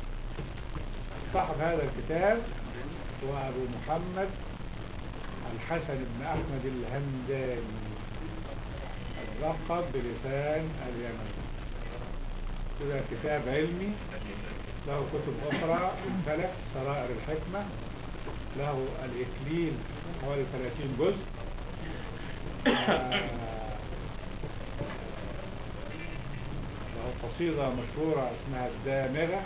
صاحب هذا الكتاب هو أبو محمد الحسن بن أحمد الهمداني الملقب بلسان اليمن كده كتاب علمي له كتب أخرى الفلك سرائر الحكمة له الإكليل حوالي 30 جزء آه، له قصيدة مشهورة اسمها الدامغة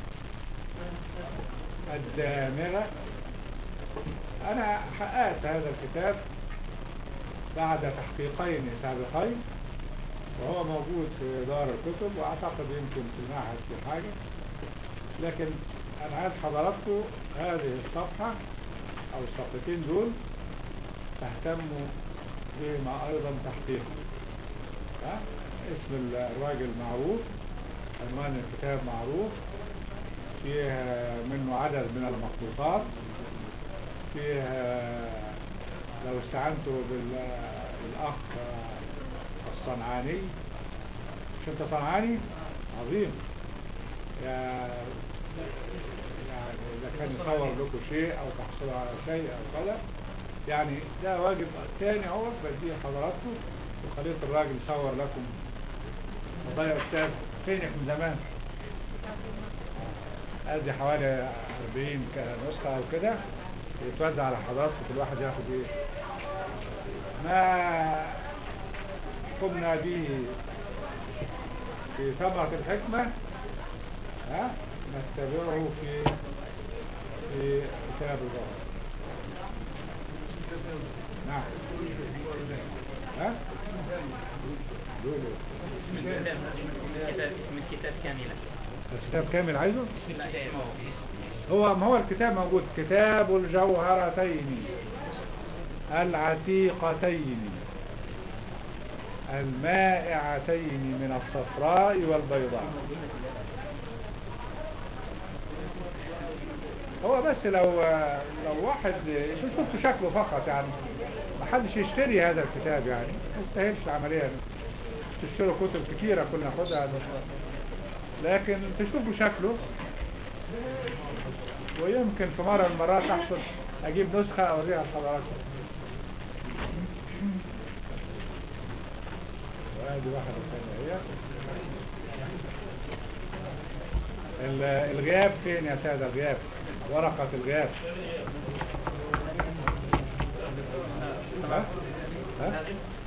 الدامغة أنا حققت هذا الكتاب بعد تحقيقين سابقين وهو موجود في دار الكتب وأعتقد يمكن في المعهد في حاجة لكن أنا عايز حضراتكم هذه الصفحة أو الصفحتين دول تهتموا بهما أيضا تحقيقا ها؟ اسم الراجل معروف عنوان الكتاب معروف فيه منه عدد من المخطوطات فيه لو استعنتوا بال- بالأخ الصنعاني مش انت صنعاني عظيم يا يعني إذا كان يصور لكم شيء أو تحصلوا على شيء أو كذا يعني ده واجب تاني اهو بديه حضراتكم وخليت الراجل يصور لكم والله يا أستاذ فينك من زمان ادي حوالي 40 ك- نسخة او كده يتوزع على حضراتكم كل واحد ياخد ايه ما قمنا به في ثمرة الحكمة ها نتبعه في في كتاب الظهر نعم ها دول اسم الكتاب كتاب اسم الكتاب كاملة الكتاب كامل عايزه لا اسمه هو ما هو الكتاب موجود كتاب الجوهرتين العتيقتين المائعتين من الصفراء والبيضاء هو بس لو لو واحد شفت شكله فقط يعني ما حدش يشتري هذا الكتاب يعني ما يستاهلش العملية تشتروا كتب كتيرة كنا ناخدها لكن تشوفوا شكله ويمكن في مرة من المرات أحصل أجيب نسخة أوريها لحضراتكم وادي واحدة ثانية هي ال- الغياب فين يا سادة الغياب ورقة الغياب ها؟ ها؟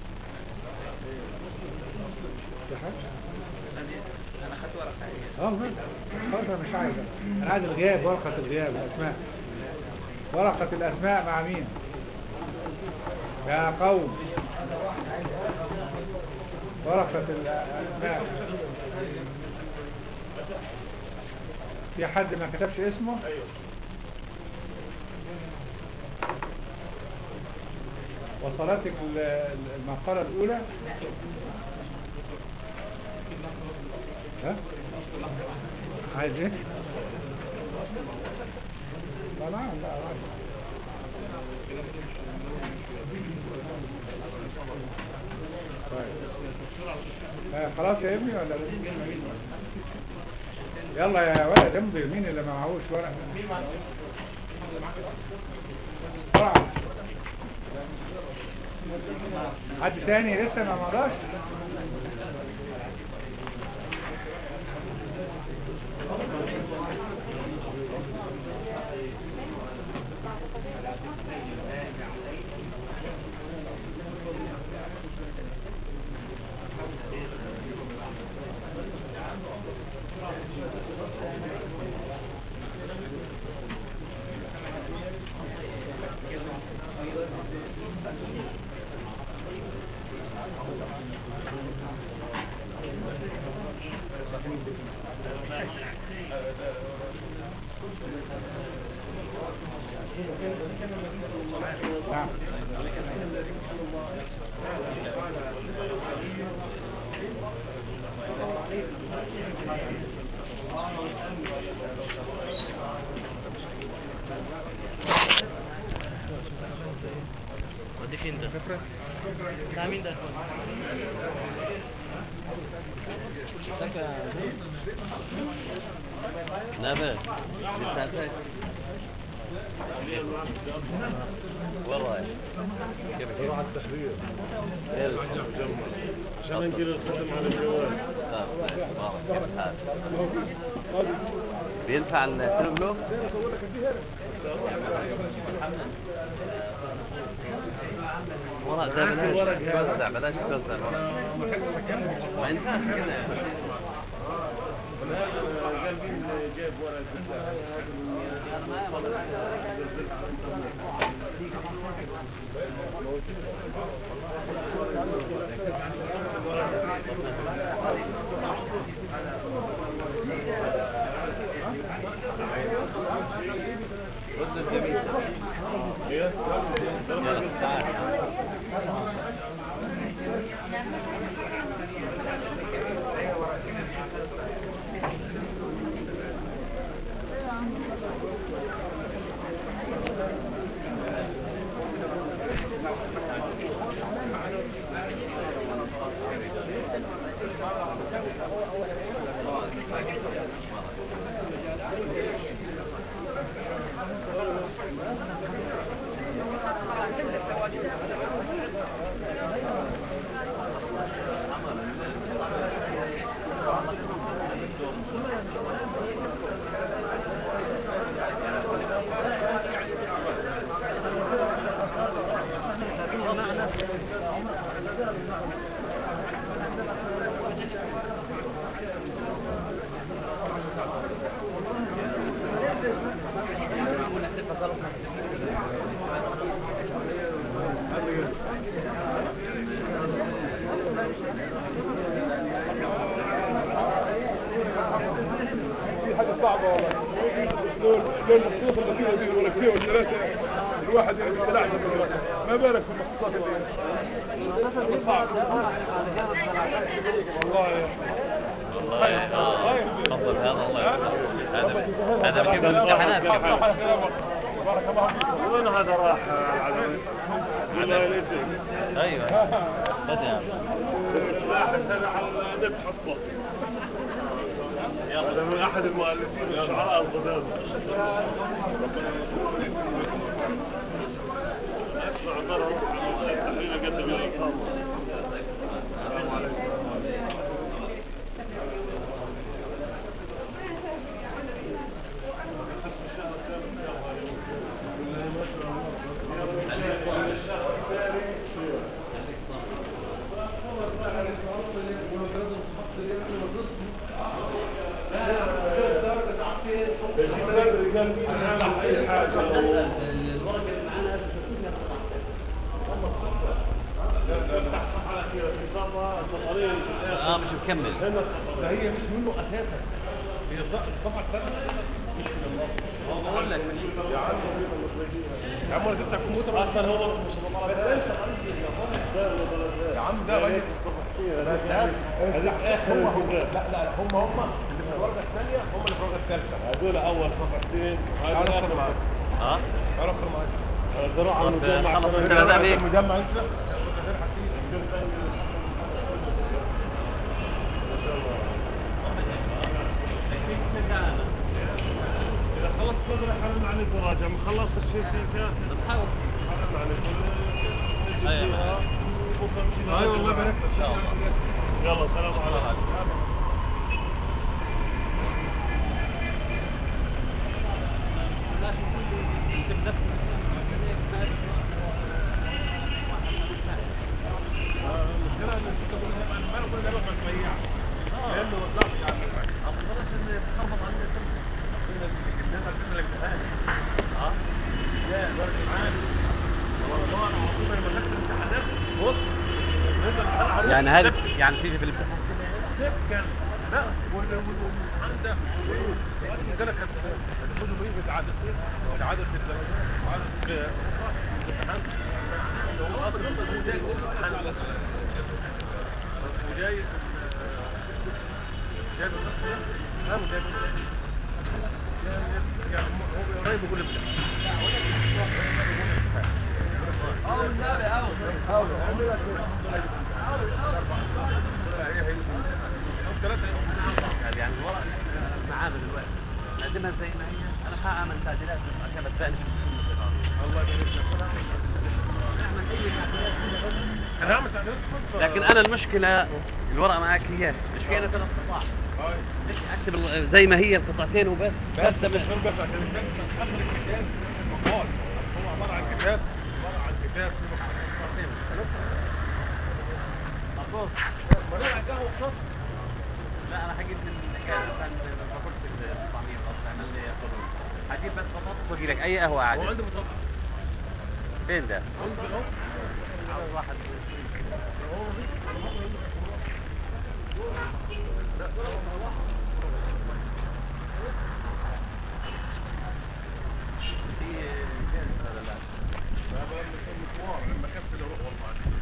في حاجة؟ أنا أخذت ورقة هي اه والله خلاص أنا مش عايز انا عايز الغياب ورقة الغياب الاسماء ورقة الاسماء مع مين يا قوم ورقة الاسماء في حد ما كتبش اسمه وصلتك ال- ال- المقالة الاولى ها عايز ايه لا لا لا راجع طيب آه، خلاص يا ابني ولا لسه؟ يلا يا ولد امضي مين اللي ما معهوش ورق بسرعة. حد تاني لسه ما مضاش نعم ودي فين ده؟ بتاع مين ده؟ لا بقى دي بتاعتك والله كيف تروح على التحرير عشان ننقل الختم على الجوال بينفع التلفلوك؟ ورق ده بلاش توزع بلاش توزع ما ينفعش كده قلبين جايب ورق رد الجميل يلا تعال في حاجة صعبة والله لون لون المخطوط البسيطة دي ولا كتير والثلاثة الواحد يعني بيطلع ما بالك في المخطوطات اللي صعب والله يا والله اه افضل هذا الله يوفقك. هذا هذا بجيب الامتحانات بارك الله فيك وين هذا راح العدوي؟ بالله يليك ايوه هذا يا عم. واحد هذا على النت حطه هذا من احد المؤلفين الشعراء القدامى اسمع مره خلينا قدم الاقامه السلام عليكم اي حاجه اه مش مكمل ده هي مش منه اساسا هي الطبعه الثانيه بقول لك يا عم يا عم انا جبت الكمبيوتر اصلا هو مش بس انت يا عم ده راجل لا ده هو هو لا لا لا هم هم اللي في الورقه الثانيه هم اللي في الورقه الثالثه هذول اول صفحتين هذا اخر معاك اه عرفت معاك الزراعه طب المجمع خلص السنة ده بإيه؟ المجمع انت إذا خلصت كل حرمنا عليك مراجعة من خلصت الشيء فيك بتحاول حرمنا عليك نجي أيوة. فيها وبكرة نجي أيوة، الله نراجع. يبارك لك. إن شاء الله. يلا سلام عليكم المشكلة ان انت تقول لي انا ما اقول لك بس بياع لانه ما طلعش عنك حاجه اصل خلاص ان تخبط عن الاسم انما تسال الامتحان اه لا درجه عالي والله العظيم لما خدت الامتحانات بص نزل الامتحان عروض يعني هذا يعني في في الامتحان كان لا وال- وال- والامتحان ده وقت من ذلك هتاخدوا مين بتعادل ايه؟ تعادل في الدرجات تعادل في الامتحان هو اصلا هو جاي الامتحان وجاي جاي بالنص ها وجاي بالنص يعني هو قريب يقول الامتحان أو النبي أو أو هي هي أو ثلاثة يعني الورق المعامل دلوقتي نقدمها زي ما هي انا هعمل تعديلات عشان اتفاهم الله يبارك لك نعمل اي تعديلات كده بس لا مش هندخل لكن انا المشكله الورقه معك اياه مش في انا ثلاث قطع ليش اكتب ال- زي ما هي القطعتين وبس بس مش دول بس عشان الناس تتحمل الكتاب مقال هو عباره عن كتاب عباره عن كتاب فيه مقالين مبروك مريع قهوه خط لا انا حجيب من كان عشان باكلش ال 900 خلاص اعمل لي قانون حجيب بس بطاطس واجي لك اي قهوه هو عادي عنده بطاطس فين ده؟ عنده اهو عاوز واحد في جاهز هذا لا بقى المشوار لما كسل اروح والله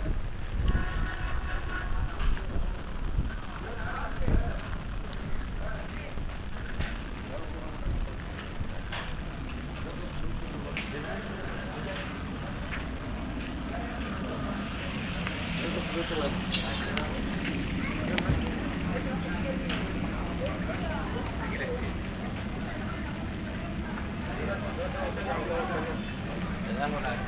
القهوه العادي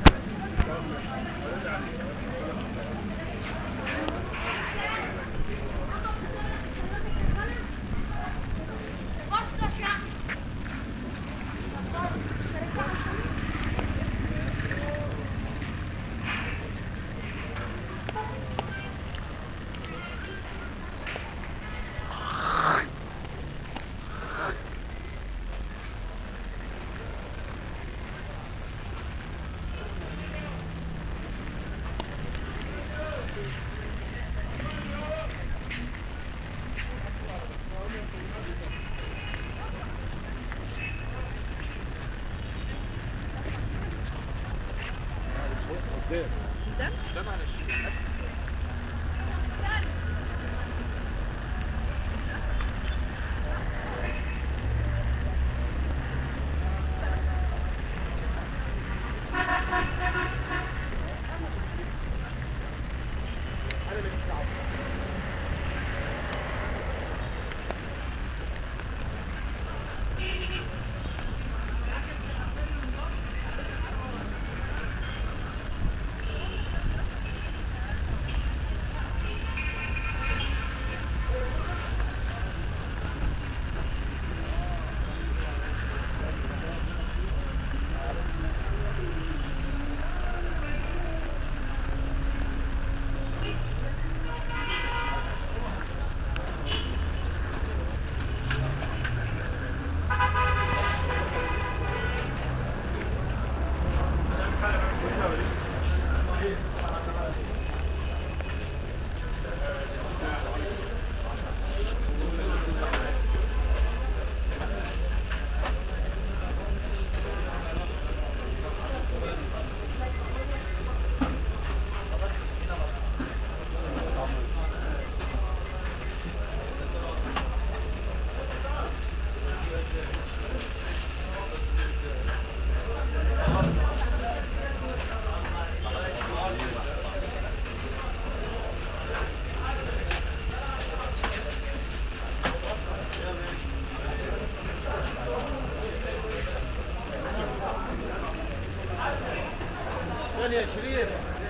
ثانية شرير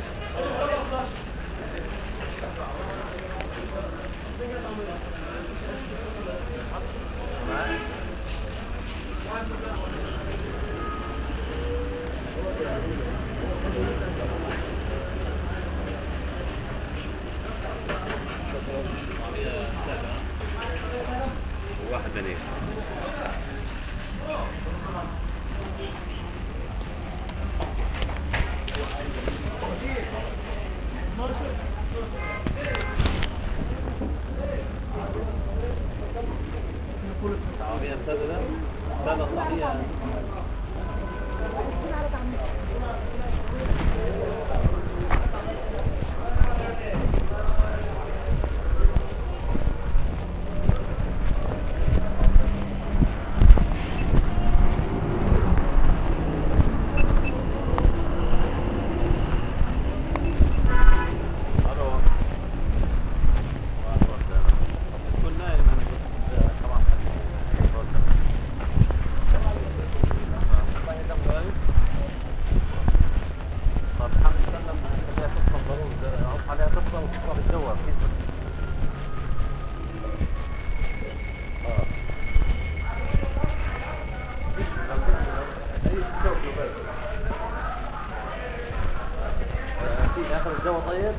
واحد بنيه عربية سادة سادة صحية الو كنت نايم انا كنت طبعا طيب كم دقايق؟ طب الدور اه اي شوف له بس آه، في اخر الجو طيب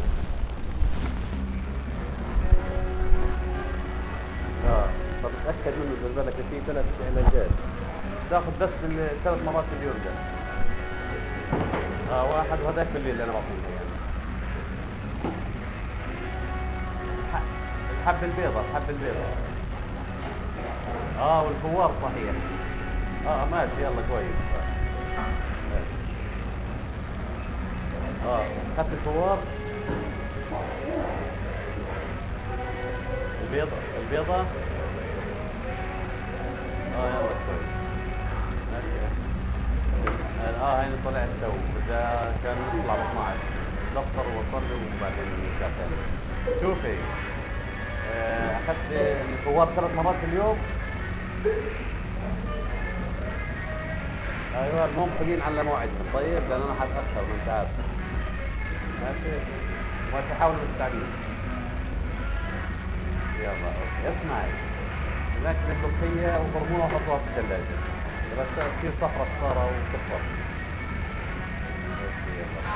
اه طب اتاكد منه زي بالك في ثلاث علاجات تاخذ بس ال- ثلاث مرات في اليوم ده اه واحد وهذاك بالليل اللي انا بعطيه يعني الح- الحب البيضة الحب البيضة اه والفوار صحيح اه ماشي يلا كويس اه اخذت الفوار البيضة البيضة اه يلا كويس ماشي اه هين طلعت تو بدها كان نطلع ب 12 نفطر وصلي وبعدين نسافر شوفي آه، اخذت الفوار ثلاث مرات في اليوم ايوه المهم خلينا على موعدهم طيب لان انا حتاخر ما انت عارف ماشي ما تحاولوا بالتعليم يلا اوكي اسمعي لكن الملوخية وفرموها وحطوها في الثلاجة بس تصير صفرة صفارة وتكبر اوكي يلا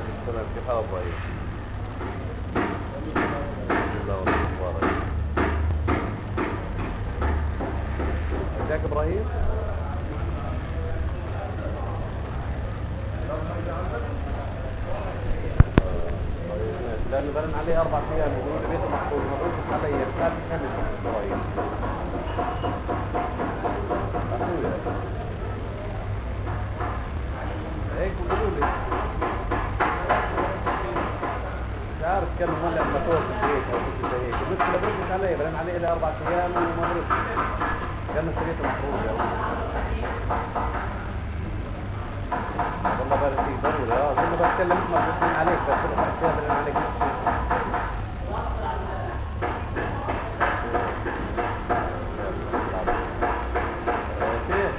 عليكم السلام كيف حال ابراهيم؟ الحمد لله والله مبارك جاك ابراهيم؟ طيب ماشي لانه برن عليه اربع ايام يقول لي بيته محفوظ ما بردش علي رسالة كامل ابراهيم اخويا هيك بيقولوا لي مش عارف كان مولع موتور في البيت او شيء زي هيك المشكله بردش علي برن عليه لي اربع ايام وما بردش كان سريته محفوظ يا ولد. والله بارك فيك ضروري اه كنا بتكلم اسمع بسمع عليك بس كل خمس ايام برن عليك آه، شيخ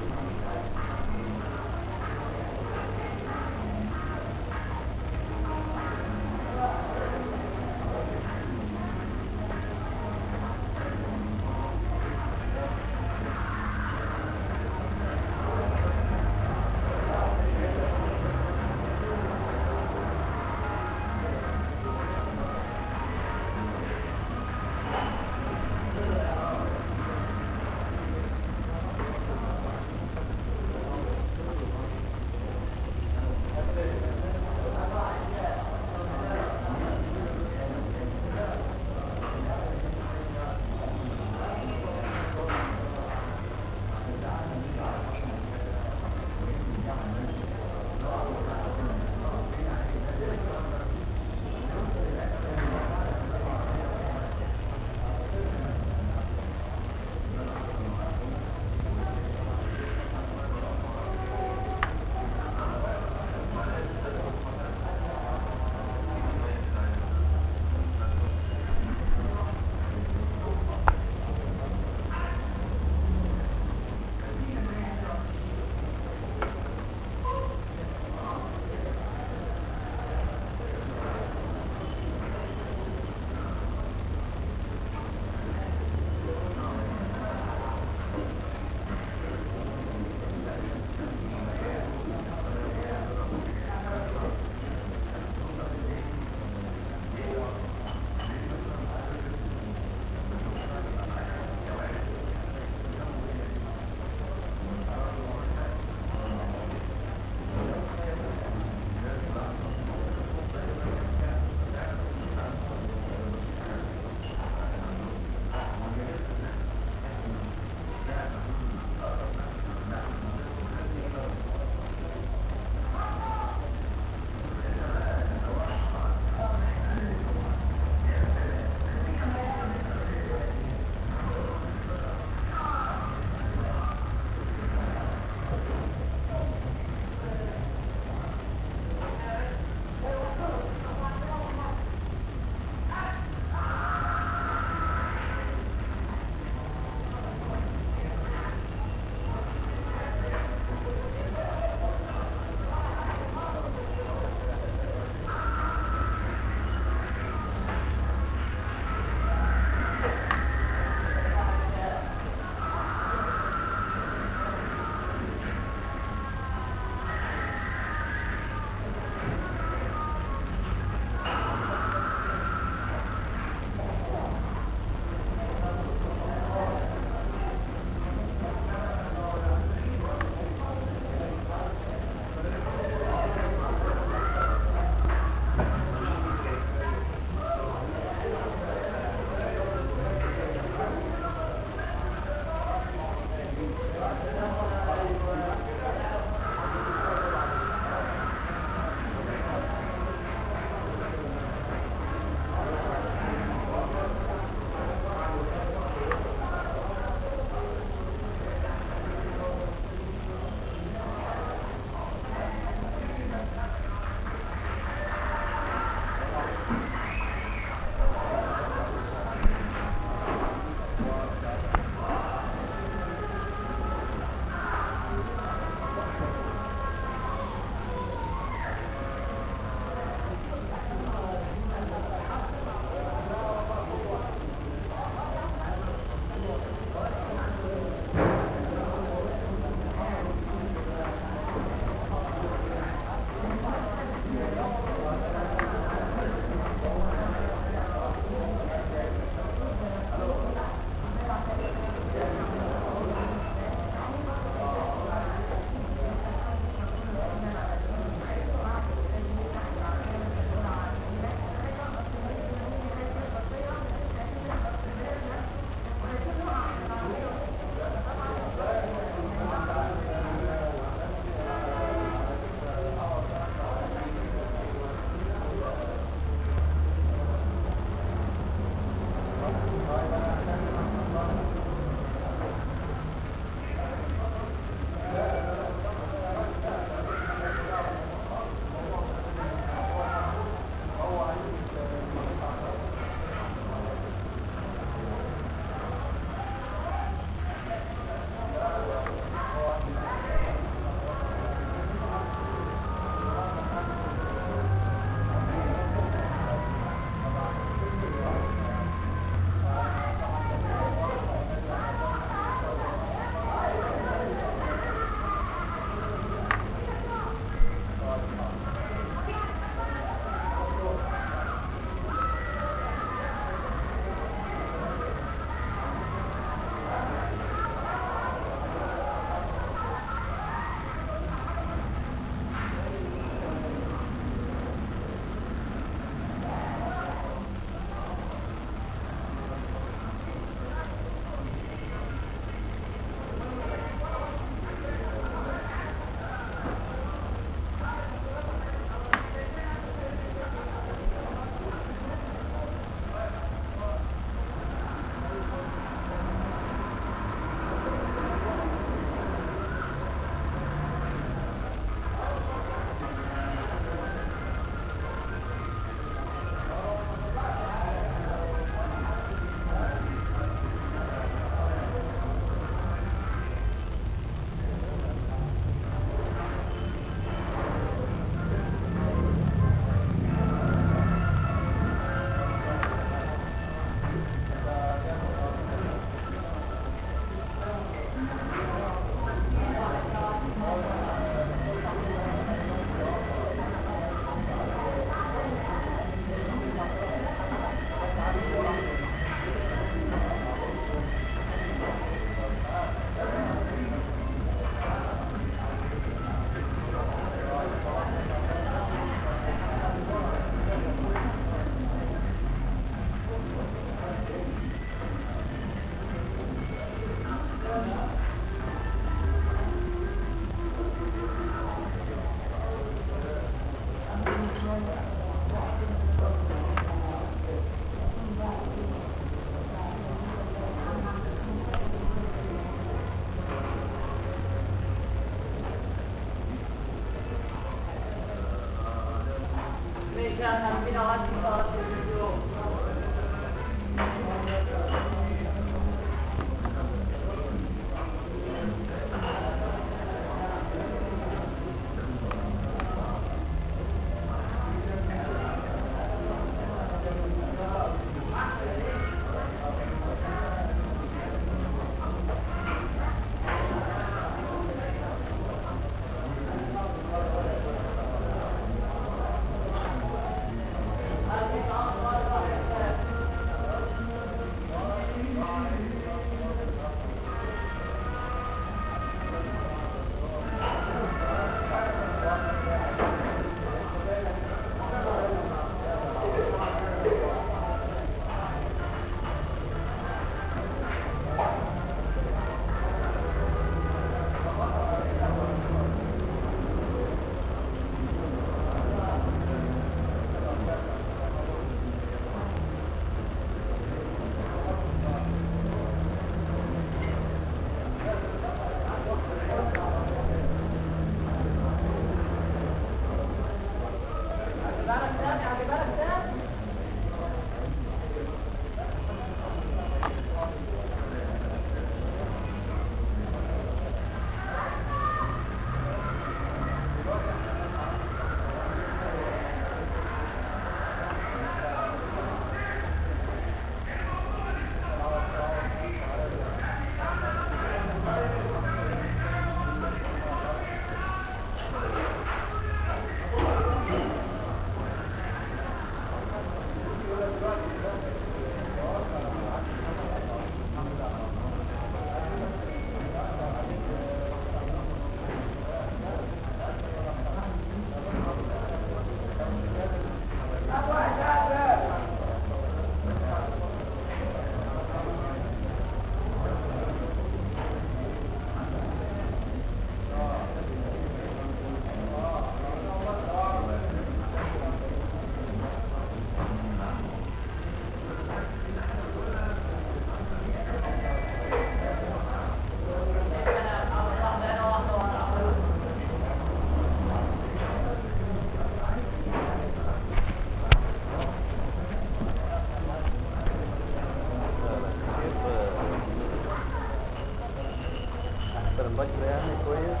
احسن البكر يعني كويس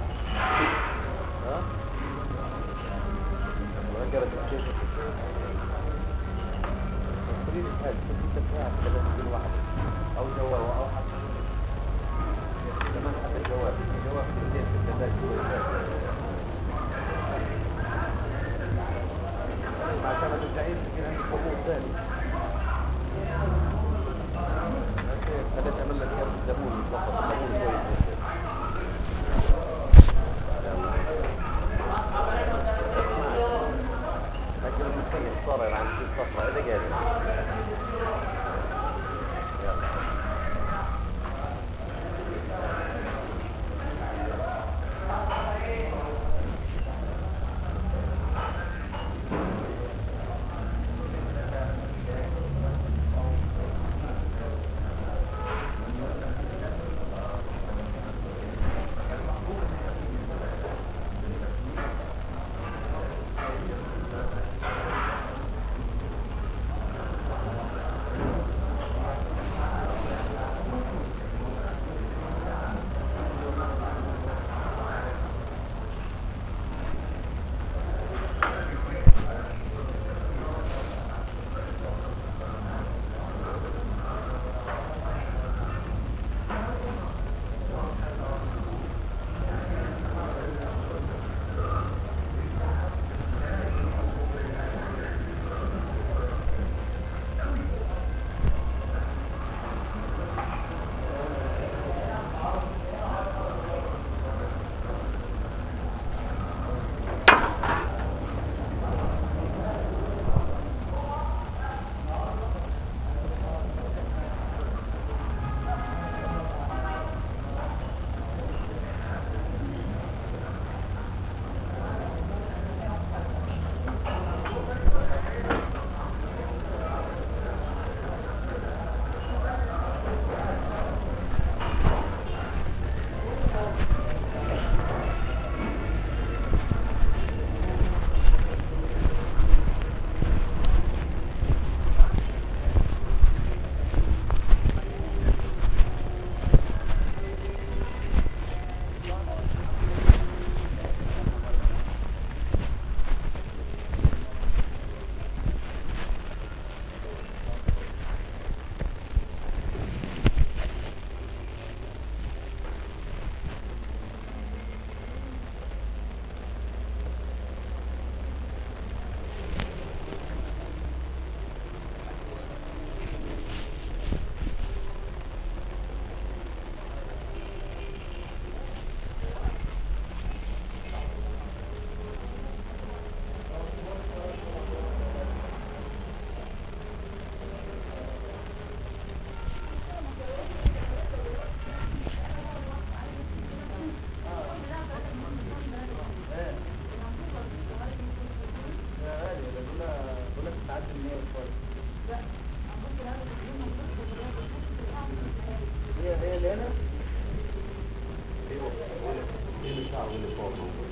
ها وقرت الكيس تريد الحاج كنت انت ساعة بدأت تكون واحدة او جوال او حتى كمان حتى الجوال الجوال كلتين في الثلاجة كويسات طيب عشان ما ترجعين يصير عندك حبوب ثاني اوكي خليت اعمل لك كرم ليمون فقط ليمون كويس جدا لكن المستني الصار عن في الصفرة اذا قادر يلا واللي فوق موجود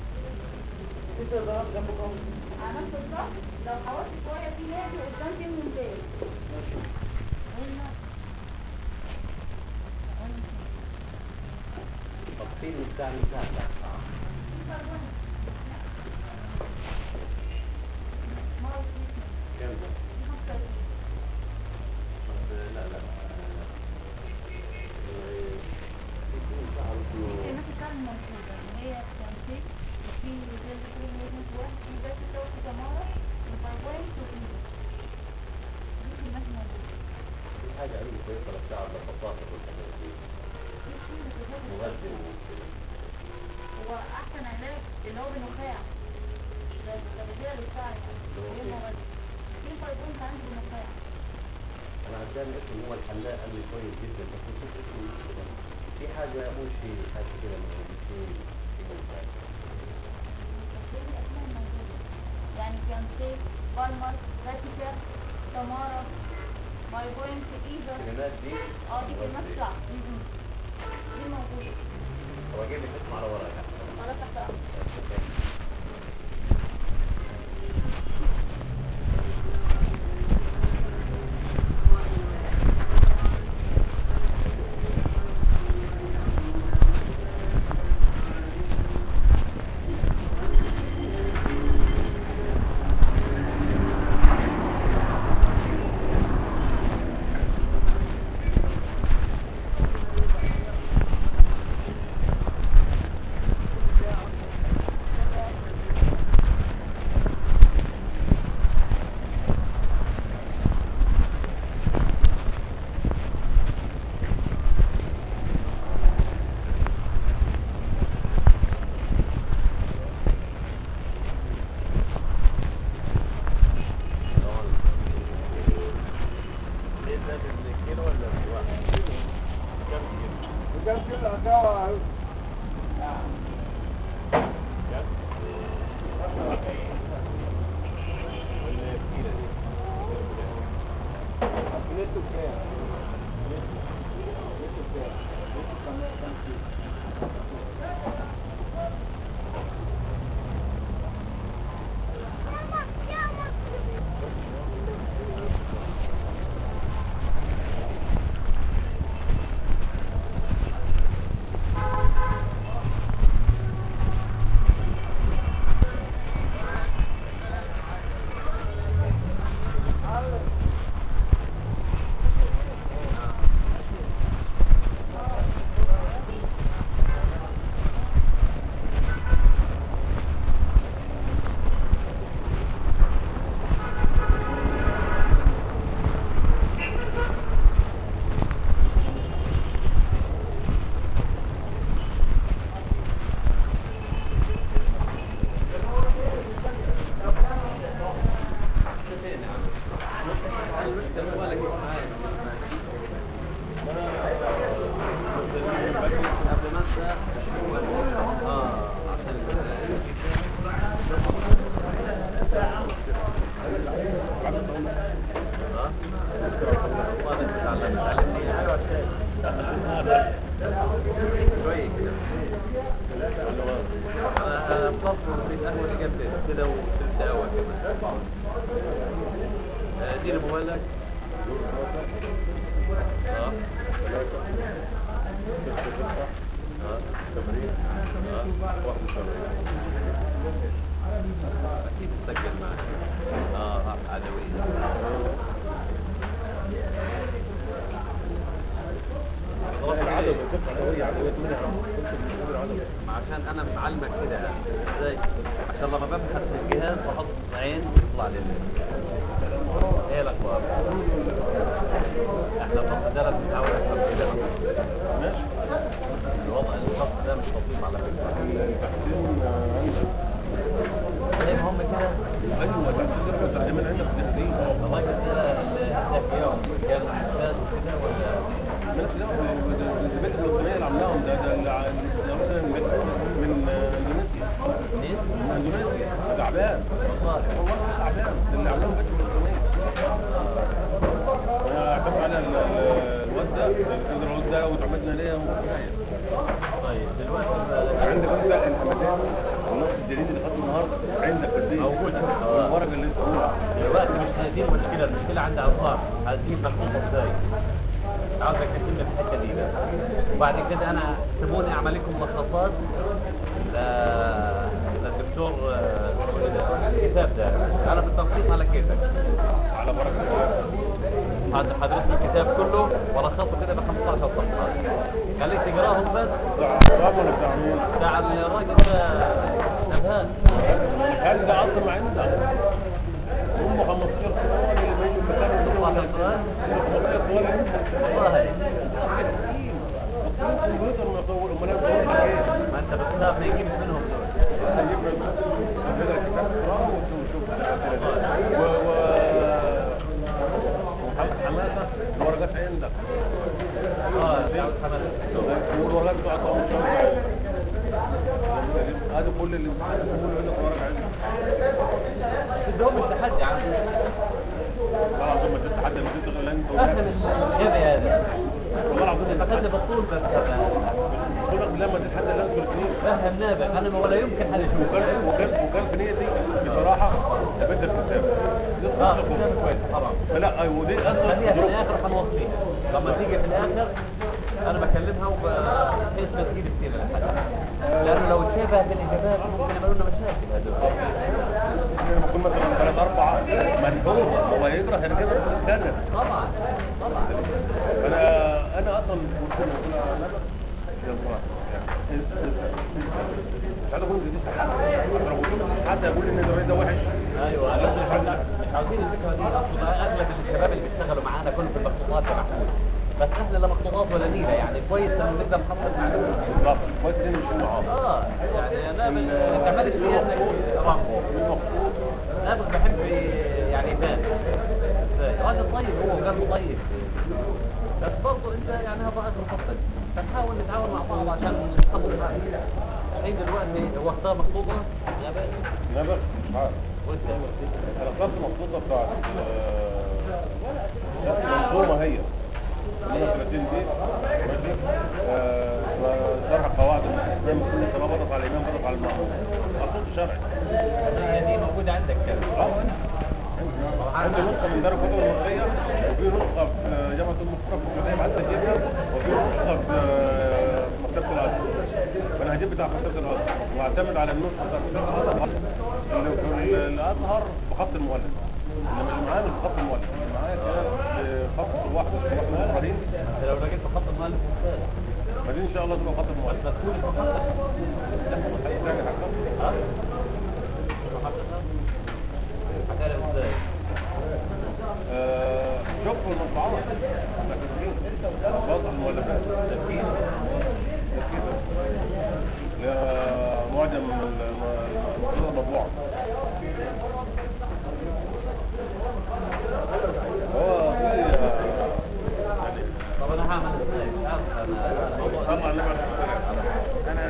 على نفس الضغط لو حاولت شوية في نادي قدام فيه ممتاز قلنا تفصيل بتاع مثال لا كم ده؟ بس لا لا يكون صعب انه الناس فعلا موجودة هي تمسيك وفي زي ما تقول موجود واحد في بس صوت سمارة وفايبوين وإيد دي الناس موجودة في حاجة عندي كويسة للشعب للبساطة والحاجات دي مغذي وكده هو أحسن علاج اللي هو بالنخاع ده التغذية للشعر هي مغذي في فايبوين عندي بالنخاع انا عجبني اسمه هو الحلاق قال لي كويس جدا بس نسيت اسمه إيه كده. في حاجة مش في حاجة كده من الاثنين في ممتاز يعني كانسيك بالمر فاتيكا سمارة ماي بوينت ايزر الكلمات دي اه دي كلمات مغذي. صح م- م. دي موجودة هو جايب لي اسمه على ورقة على تحت أمر. ايه ده بالكيلو ولا بالواحد؟ كم كيلو؟ وكان في الأداء كم؟ ولا كيلو دي؟ أكلته كام؟ أكلته كام؟ أكلته كام؟ كام كيلو؟ قبل ما انسى اه شوي كده انا بفضل في القهوه اللي جنبي كده وثلث قهوه كمان آه، اديني موبايلك اه اه تمرين اه واحد اكيد تسجل معك اه راح عدوية العدوي ما عشان انا معلمك كده ازاي عشان لما ببحث في الجهاز بحط عين يطلع لي ايه الاخبار احنا الخط ده لازم نحاول نفهم كده ماشي الوضع الخط ده مش لطيف على فكره زي ما هم كده ايوه البحث ده دايما عندك تحديد الراجل ده اللي هداك اياهم كان استاذ كده ولا مالك دعوه البيت النظاميه اللي عاملاهم ده ده اللي ع- ده مثلا من من اندونيسيا منين؟ من اندونيسيا تعبان والله والله تعبان ده اللي عاملاهم بيت النظاميه انا اعتمد على ال- ال- الواد ده الراجل ده وتعمدنا ليه وكفايه طيب دلوقتي عندك انت الحمدان النص الجديد اللي خدته النهارده عندك في البيت موجود. الورقه اللي انت قلت دلوقتي مش دي المشكلة المشكلة عند عصام هتجيب مخطوطة ازاي عاوزك تتم في الحتة دي بقى وبعد كده انا سيبوني اعمل لكم مخططات ل... للدكتور آه، اسمه ايه ده الكتاب ده انا بالتنسيق على كيفك على بركه الله هد- هدرس الكتاب كله ولخصه كده ب 15 صفحة خليك تقراهم بس بتاع عصام ولا بتاع مين؟ بتاع الراجل ده نبهان هل ده اصلا عندك؟ هم 15 سؤال اللي بين المكان اللي هو 15 سؤال 15 سؤال والله الكمبيوتر ما يطور امال يطور ايه؟ ما انت بتخاف ما يجيب منهم دول هجيب هذا الكتاب اقراه وشوف الاسئله و ومحمد حماسه الورقات عندك اه بتاع محمد والورقات بتاعت عمر شمس هذا كل اللي بيقولوا لك ورق عندك بدهم التحدي عن والله العظيم ما جبت حد ما جبت غير انت فهم الغبي هذا والله العظيم ما فكرت جبت بالطول بس هذا بقول لك لا ما جبت حد الا انت الاثنين فهم نابغ انا ما ولا يمكن حد يشوف وكان وكان وكان في نيتي بصراحه ابدل الكتاب اه كلام كويس حرام لا ايوه ودي خليها اصلا في الاخر حنوصيها لما تيجي في الاخر انا بكلمها وبحيث ما تجيب كتير لحد لانه لو شبهت الاجابات ممكن يعملوا لنا مشاكل هذول لما يكون مثلا ثلاث اربعه منحوس هو يقرا هنا كده سنه طبعا طبعا انا انا اصلا قلت له قلت له انا يا الله يعني مش عايز اقول جديد لو قلت له حد يقول لي ان الراجل ده وحش ايوه بس مش عاوزين- مش عاوزين الفكره دي اصلا اغلب الشباب اللي بيشتغلوا معانا كلهم في المخطوطات يا محمود بس احنا لا مخطوطات ولا نيله يعني كويس لما نقدر نحصل معلومه بالظبط كويس اني مش معاه اه يعني انا ما تعملش فيها انك رامبو نابغ بحب يعني يبان ازاي راجل طيب هو قلبه طيب بس برضه انت يعني هذا اجر فصل فنحاول نتعاون مع بعض عشان نحصل حاجه الحين دلوقتي هو اختار مخطوطه يا باشا نبغ مش عارف وانت انا اخترت مخطوطه بتاعت آه، منظومه هي اللي هي 30 دي ماشي آه، اسمها شرح قواعد الاسلام كل صلاه بضغط على الامام بضغط على المأموم مخطوط شرعي هي دي موجوده عندك كده اه عندي نسخه من دار الكتب المصريه وفي نسخه في جامعه المفترق في الكليه بعد تسجيلها وفي نسخه في آه، مكتبه الازهر فانا هجيب بتاع مكتبه الازهر واعتمد على النسخه بتاعت مكتبه الازهر اللي في الازهر بخط المؤلف انما اللي معايا مش بخط المؤلف اللي معايا كان بخط واحد اسمه احمد ابراهيم انت لو لقيت في خط المؤلف ممتاز ما دي ان شاء الله تبقى خط المؤلف بس تكون محقق اي ثاني حقا ها؟ محققة؟ هتعرف ازاي؟ آه، شوفوا المطبوعات تسجيل وضع المؤلفات تسجيل تسجيل لا معجم المخطوطة المطبوعة هو في آه، يعني طب انا هعمل ازاي؟ مش عارف انا انا الموضوع ده طبعا نبعت السلام انا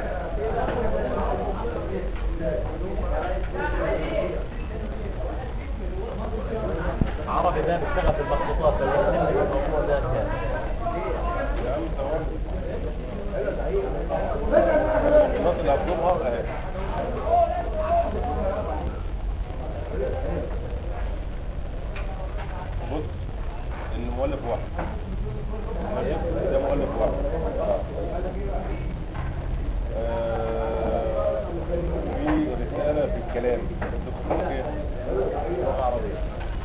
عربي ده بيشتغل في المخطوطات بس يحل لك الموضوع ده كان يا عم تمام النقطة اللي هطلبها اهي بص المؤلف واحد ماشي ده مؤلف واحد آه، في رسالة في الكلام الدكتور ايه؟ لغة عربية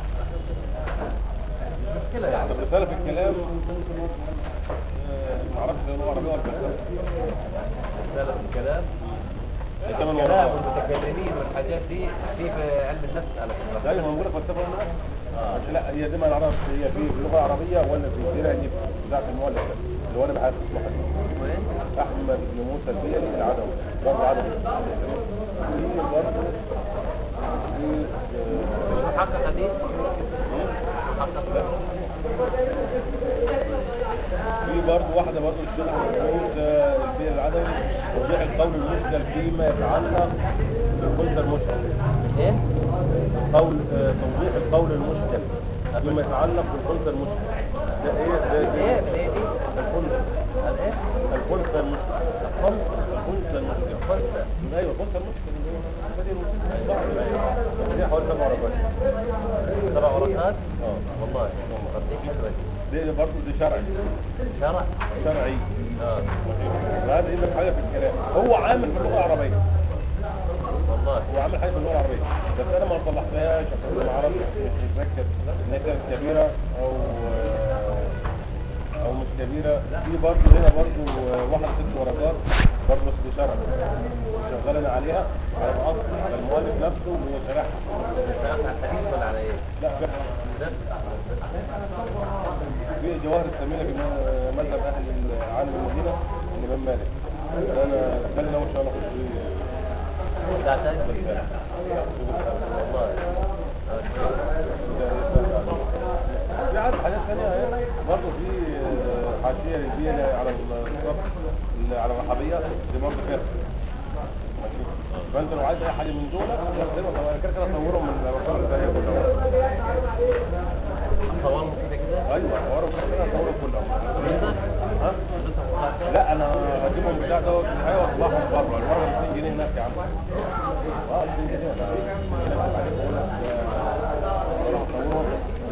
مشكلة يعني طب رسالة في الكلام آه، معرفش لغة عربية ولا بس رسالة الكلام كمان الكلام ورقة والمتكلمين والحاجات دي في في علم النفس على فكرة ايوه ما بقول لك فلسفه والنفس بس لا هي دي ما نعرفش هي في اللغه العربيه ولا في السيره دي بتاعت المؤلف ده، اللي هو انا بحث اسمه اسمه ايه؟ احمد بن موسى البيلي العدوي برضه عدوي في برضه في آه، محققة دي محققة في برضه واحده برضه الشيخ احمد بن موسى البيلي العدوي توضيح القول المشكل فيما يتعلق بالخلد المشكل ايه؟ قول آه، توضيح القول المشكل فيما يتعلق بالخلد المشكل ده ايه ده ايه؟ ايه دي؟ الخلد دي برضه دي شرعي شرع شرعي اه وهذا يقول لك حاجه في الكلام هو عامل في اللغه العربيه والله هو عامل حاجه في اللغه العربيه بس انا ما طلعتهاش عشان ما اعرفش مش متذكر ان هي كانت كبيره او آه، او مش كبيره في برضه هنا برضه آه، واحد ست ورقات برضه بس دي شرعي شغال انا عليها على الاصل على المؤلف نفسه وهو شارحها شرعت على الحديث ولا على ايه؟ لا لا في جواهر الثمينة في م- مذهب أهل عالم المدينة الإمام مالك أنا خلينا أول شغلة أخش فيه لا تأكل والله في عدد حاجات ثانية أهي. برضه في آه، حاشية للبيئة على الصف اللي على الرحبية دي برضه فيها ماشي فأنت لو عايز أي حاجة من دول تقدر طبعا أنا كده كده أصورهم من الرسول الثانية كلهم صورهم كده كده أيوه أصورهم كده أصورهم كلهم فلوسك؟ ها؟ فلوسك وقعتها؟ لا انا هجيبهم بتاع دوت الحقيقه واطلعهم بره المره 200 جنيه هناك يا عم اه 200 جنيه ده هناك عليك بقول لك آه، اروح اصورهم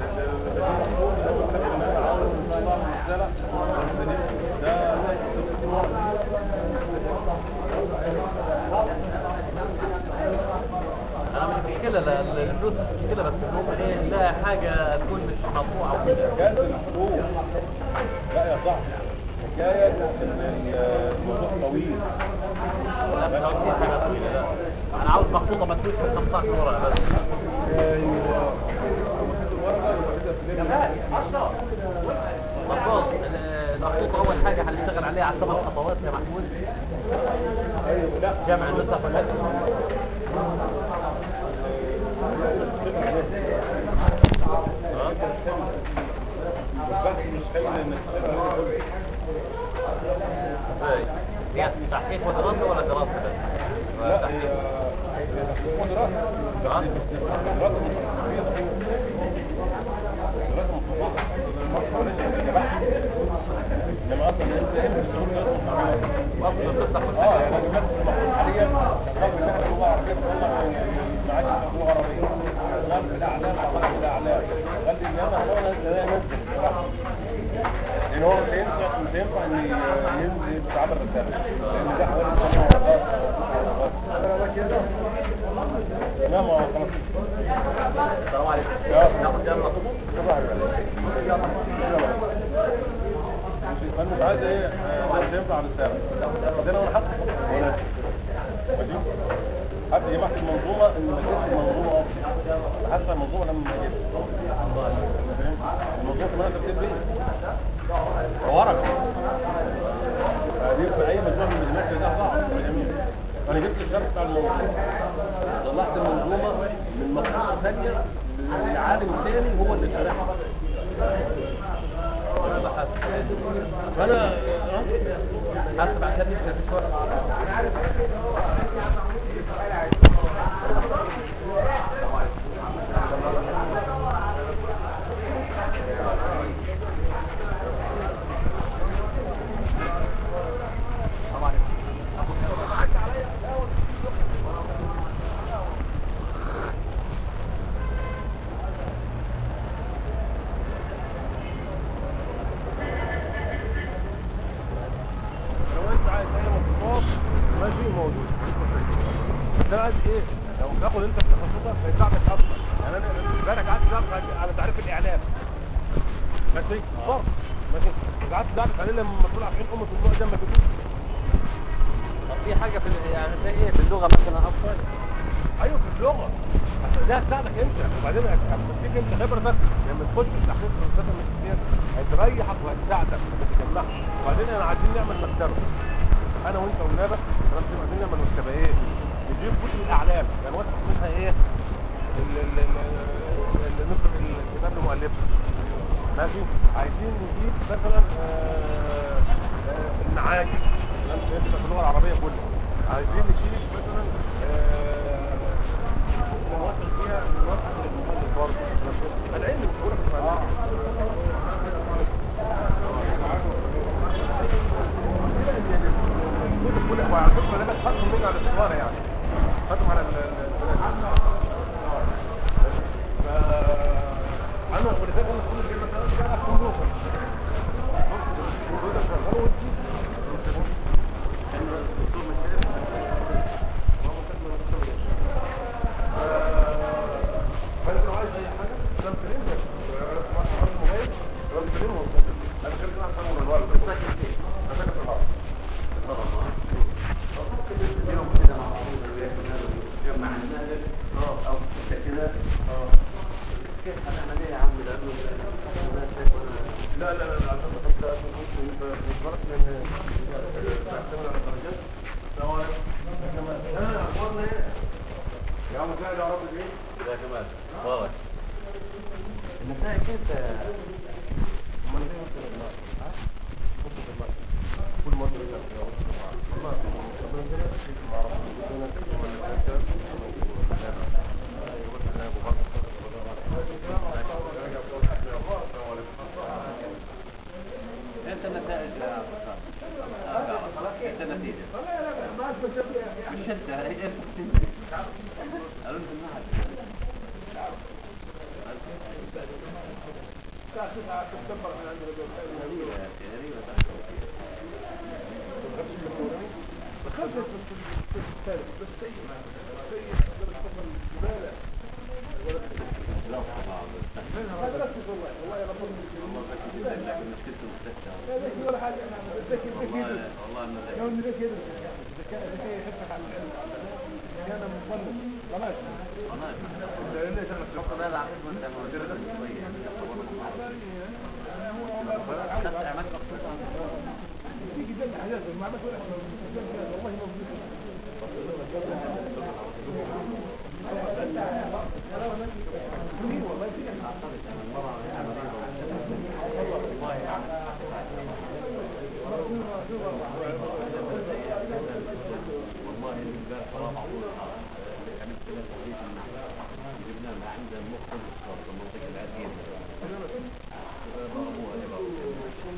ده انا مش مشكلة لا لا- الفلوس مش مشكلة بس المهم ايه نلاقي حاجة تكون مش مطبوعة وكده حكايه الفلوس لا يا صاحبي حكايه ان الموضوع طويل لا مش عاوز حاجة طويلة لا انا عاوز مخطوطة ما تكونش من 15 ورقة بس ايوه مخطوط المخطوطة أول حاجة هنشتغل عليها على ثمان خطوات يا محمود ايوه لا جمع النسخ ولا البحث مش خايل انك تشتغل عليه كله ازاي؟ يعني تحقيق ودراسة ولا دراسة بس؟ لا تحقيق. هي هي تحقيق ودراسة بس بس دراسة متخصصة دراسة متخصصة معلش هي بحث انما اصلا انت انت بتقول دراسة متخصصة أصل تفتح كل اه حاجة يعني الناس المفروض حاليا شغال بالنسبة للغة العربية تطلع معاك اللغة العربية شغال بالاعلام شغال بالاعلام خلي انما هو لا ينزل بصراحة لان هو مش هينفع مش هينفع ان ينزل بتعامل رسالة لان ده حوالي 8 ورقات او 9 ورقات تمام اه خلاص السلام عليكم يلا. ناخد يلا صباح فانا مش عايز ايه آه، مش هينفع رسالة ده انا وانا حاطط ولا ماشي حتى جماعة المنظومة ان ما تجيبش المنظومة اصلا حتى المنظومة لما ما تجيبش المنظومة كمان ترتيب بيه ورق هجيب في اي مجموعة من المجموعات ده صعب يا جميل انا جبت الشرح بتاع المنظومة طلعت المنظومة من مقطوعة ثانية لعالم ثاني هو اللي شارحها فانا اه حسب عشان نكتب في شوية لو انت عايز اي مواصفات ماشي موجود بس انا عايز ايه لو تاخد انت بتخصصك هيساعدك اكتر يعني انا بالك قعدت تدافع على تعريف الاعلام ماشي فرق ماشي قعدت تدافع عليه لما طلع في عين امه النوع ده ما تقولش طب في حاجة في ال- يعني زي ايه في اللغة مثلا أفضل ايوه في اللغه عشان ده هتساعدك انت وبعدين هتديك انت خبرتك لما تخش في تحقيق الرسالة الماجستير هتريحك وهتساعدك وهتجمعك وبعدين انا عايزين نعمل مكتبه انا وانت ونابه تمام كده عايزين نعمل مكتبه ايه نجيب كتب الاعلام يعني واحد منها ايه ال- ال- ال- ال- نصر الكتاب المؤلفه ماشي عايزين نجيب مثلا آه، آه، المعاجم تمام كده في اللغه العربيه كلها عايزين نجيب مثلا آه، نوصل فيها نوصل للمؤلف برضه العلم مش بقول لك اه كل كل وعلى فكره ده كانت خصم مني على الصغار يعني خصم على ال- ال- البنات ف- انا ولذلك انا كل اللي مثلا كان الكمبيوتر انا كنت راح اصور الورد بس ساكن فيه بس ساكن في الارض يوم كده مع بعض جمع النادر او كده كيف هنعمل ايه يا عم لانه لا لا لا لا حتى كنت مجبرت لان تعتمد على الدرجات سواء انا اخبرنا ايه يا عم قاعد يا رب ايه يا جمال واضح النتائج كيف امال ايه وصل الله ها وصل الله كل مرة بتعرف الله ربنا يسلمك مع ربنا انت النتائج يا خلاص انت النتيجة مش انت هي قالوا انت المعهد الساعة 9 سبتمبر من عندنا غريبة يا اخي غريبة خرجت في الثالث بس سيء سيء زبالة لا طبعا ما تركز والله والله يا رب والله ذكي جدا لكن مشكلته مستشفى لا ذكي ولا حاجة انا ذكي ذكي والله والله انه لو ذكي ان ذكي يدرس الذكاء ذكي يحثك على العلم كان مصنف خلاص والله ليش انا كنت هذا عقيد انت مدرس شوية خدت عملت مخطوطة يجي جنب حاجات ما بس ولا والله موجود والله الامبارح رابع عملت ثلاث حديث جبنا من عند المخرج في المنطقة العادية ضربوها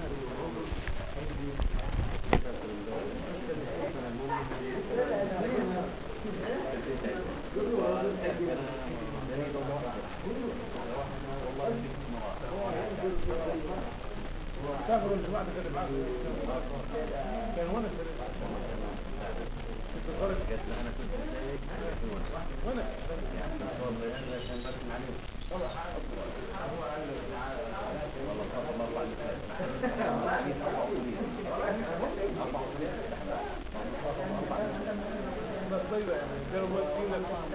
سافروا الجماعة اللي كانوا معاهم كان وانا قالت لي انا كنت زيك وانا والله انا عشان برسم عليهم والله خاف الله بعد بس طيبة يعني كانوا مؤثرين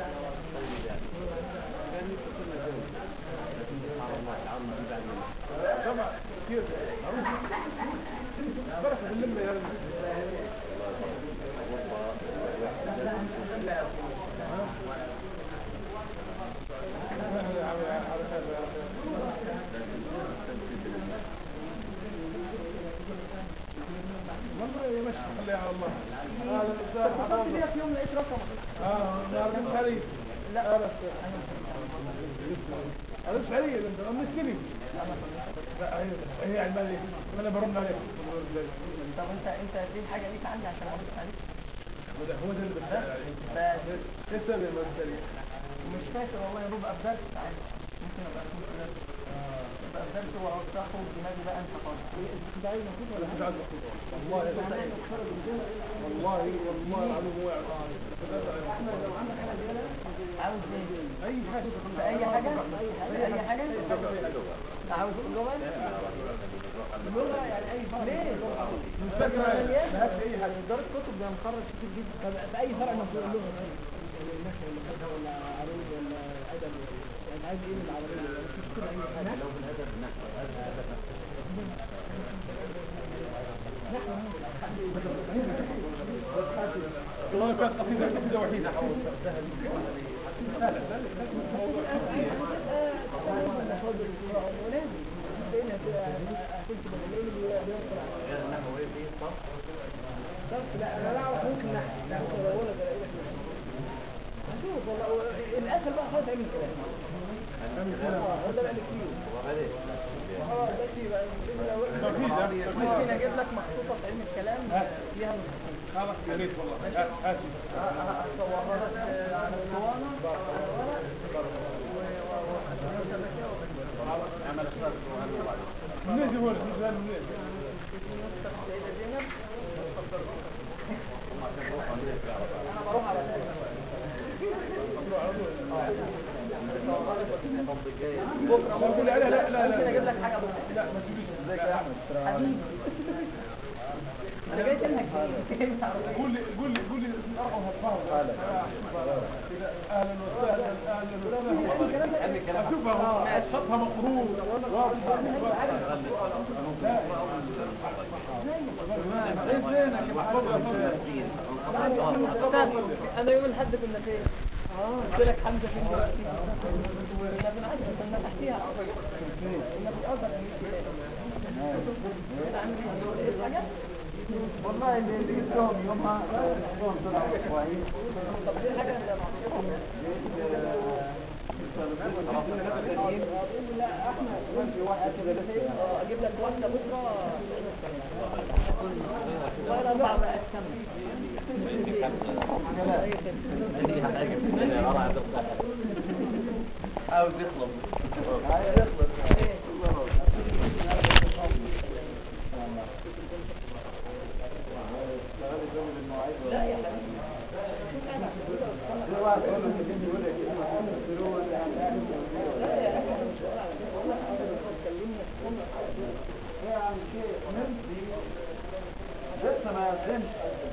طبعا كثير بركة اللمة يا والله يا مشي خليها على الله هذا الاستاذ حضرتك في يوم لقيت رقم اه ما شريف لا عرفت انا مش علي انت مسكني لا هي هي عمالي انا برن عليك طب انت انت في حاجه ليك عندي عشان ارد عليك هو ده هو ده اللي بتسأل عليه بس ايه السبب يا مستر مش فاكر والله يا ببقى في درس عادي ممكن ابقى اكون في درس ابقى في درس واوسخه ودماغي بقى انت خالص انت عايز مخطوط ولا مش عايز مخطوط والله والله والله العظيم هو احمد لو عندك حاجه زياده عاوز ايه؟ اي حاجه في اي حاجه؟ في اي حاجه؟ عاوز اللغه؟ اللغه يعني اي فرع ليه؟ مش فاكر ما هاتش اي حاجه دار الكتب ده مخرج كتير جدا طب في اي فرع مفروض اللغه النحو ولا فقه ولا عروض ولا ادب يعني عايز ايه من العربيه ولا مفيش كده اي حاجه لو بالادب نحو والله كانت قصيده قصيده وحيده غير نحو ايه فيه صف لا انا لا اعرف ممكن نحن نحن ولا ولا الاقي لك هشوف والله الاسهل بقى خلاص اعمل كلام اه ده بقى كتير وغير اه ده في بقى ممكن اجيب لك مخطوطه في علم الكلام فيها نسختين خلاص يا ريت والله هات هات هصورها لك على الاسطوانه على ورق عمل اشتراك وهنو بعد منين جابوا لك مش منين نسخه السيده زينب هم عشان يروحوا عندنا في العرب انا بروح على طول على طول اه لا قول لا لا لا لا لا اجيب لك حاجه بسيطه لا ما تجيبش ازيك يا احمد انا جاي لك قول لي قول لي قول لي ارقم هتفاهم اهلا وسهلا اهلا وسهلا اشوفها خطها مفروض واضحه انا يوم الاحد كنا فين؟ قلت لك حمزه فين دلوقتي؟ كنا في العشرة كنا تحتيها كنا في الازهر حاجه؟ والله اللي اللي جبتهم يومها جبتهم طلعوا كويس طب دي حاجه انت لا احمد في واحد كده لسه اه اجيب لك واحده بكره ولا اربعه بقى تكمل عاوز يخلص عايز يخلص لا يا حبيبي في واحد يقول له كده يقول لك ايه الفلوس لا يا اخي انا مش بقول على كده بقول لك انت بتكلمني في كل حاجه ايه يا عم شيخ نمشي لسه ما فهمتش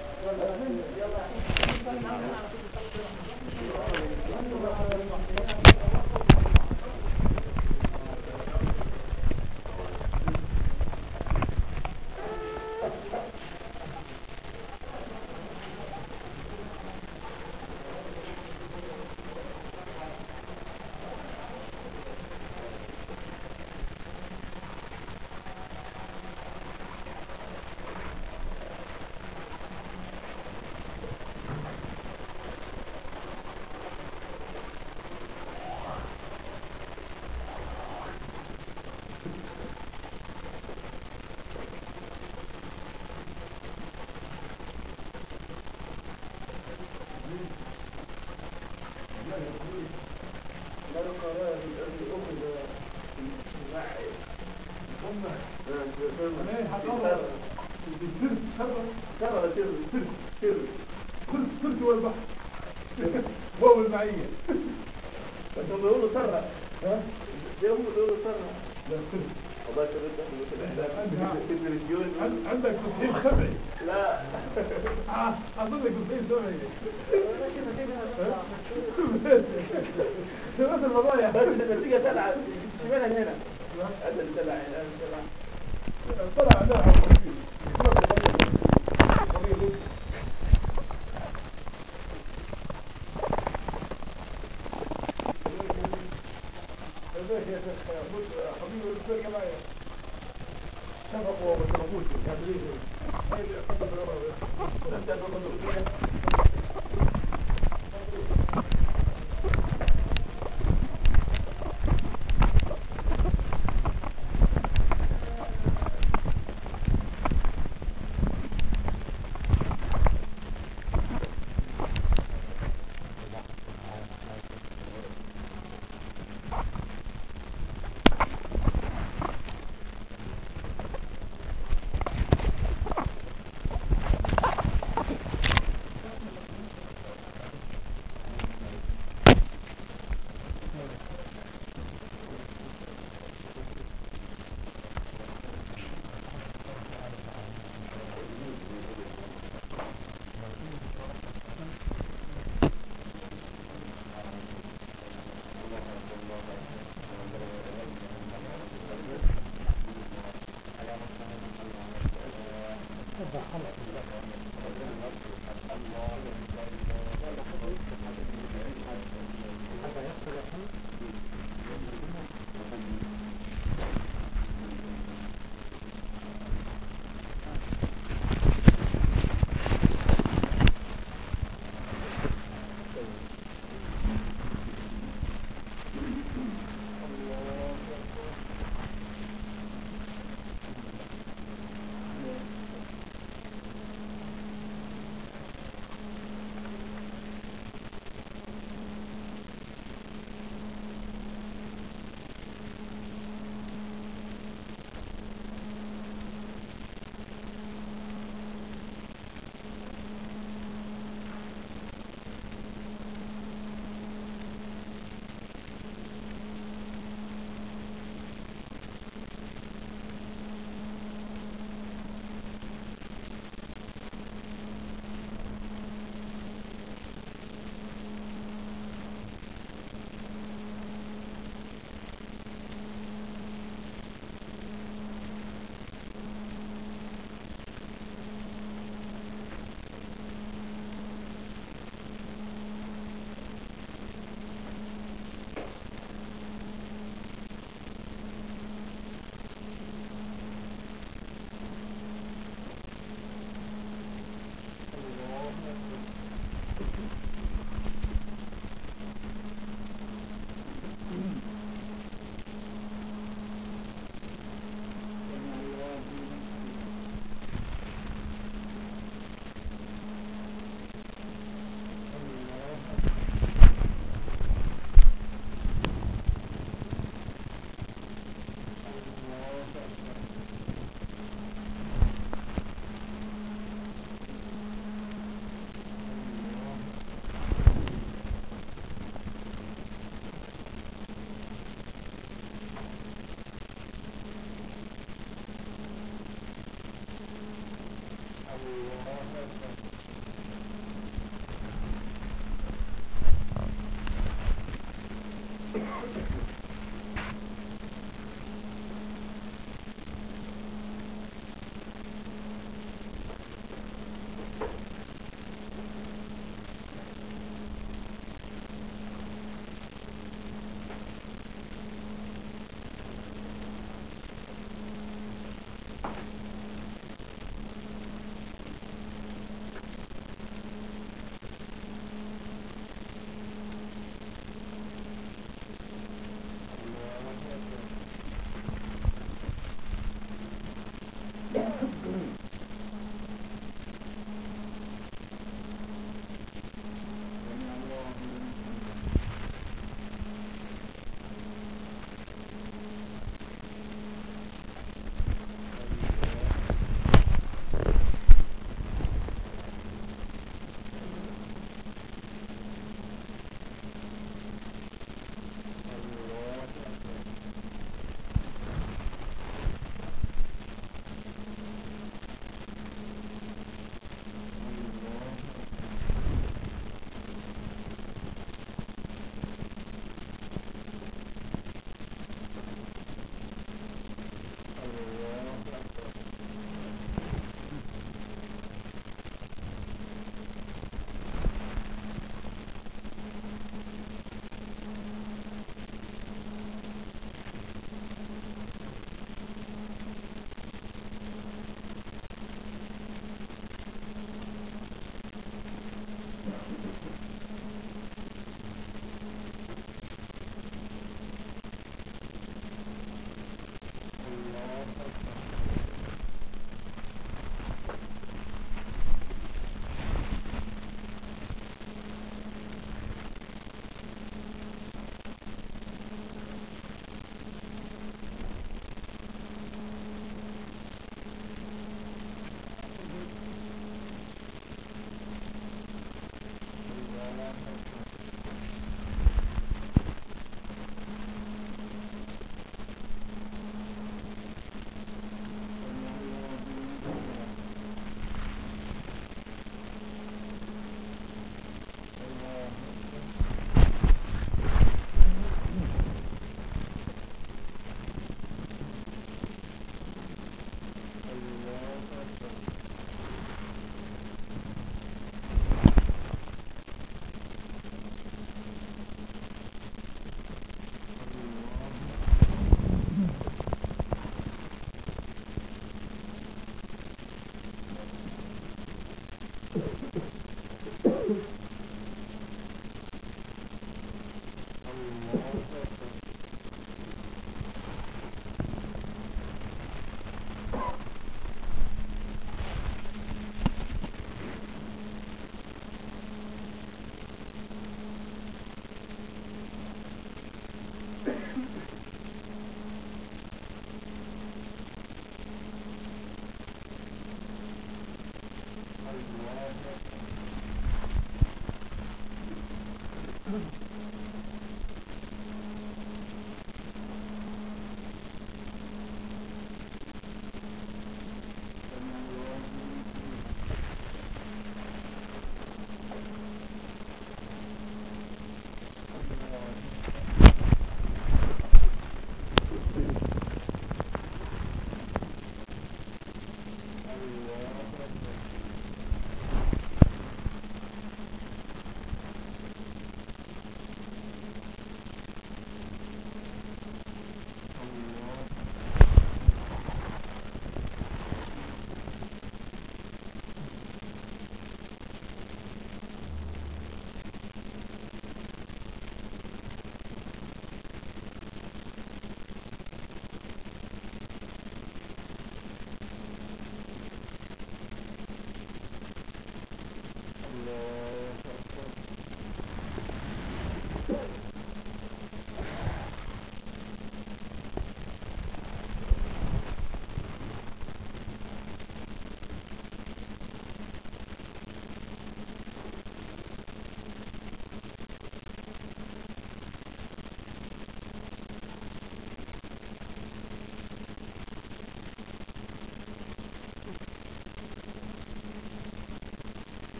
السلك والبحر واو المعية انتم بيقولوا سرة ها؟ ليه هم بيقولوا سرة لا السلك والله شريت التلفزيون عن- عندك تفهيم سمعي لا آه، اظن لك تفهيم سمعي ده مثل الفضايح بس النتيجة تلعب اشمعنى هنا؟ هذا اللي تلع هنا تلع طلع عندها حبيبي حبيبي ازيك يا شيخ حبيبي الاسبوع معايا سبقوا وما سبقوش يا حبيبي هيا تفضل بالأمر.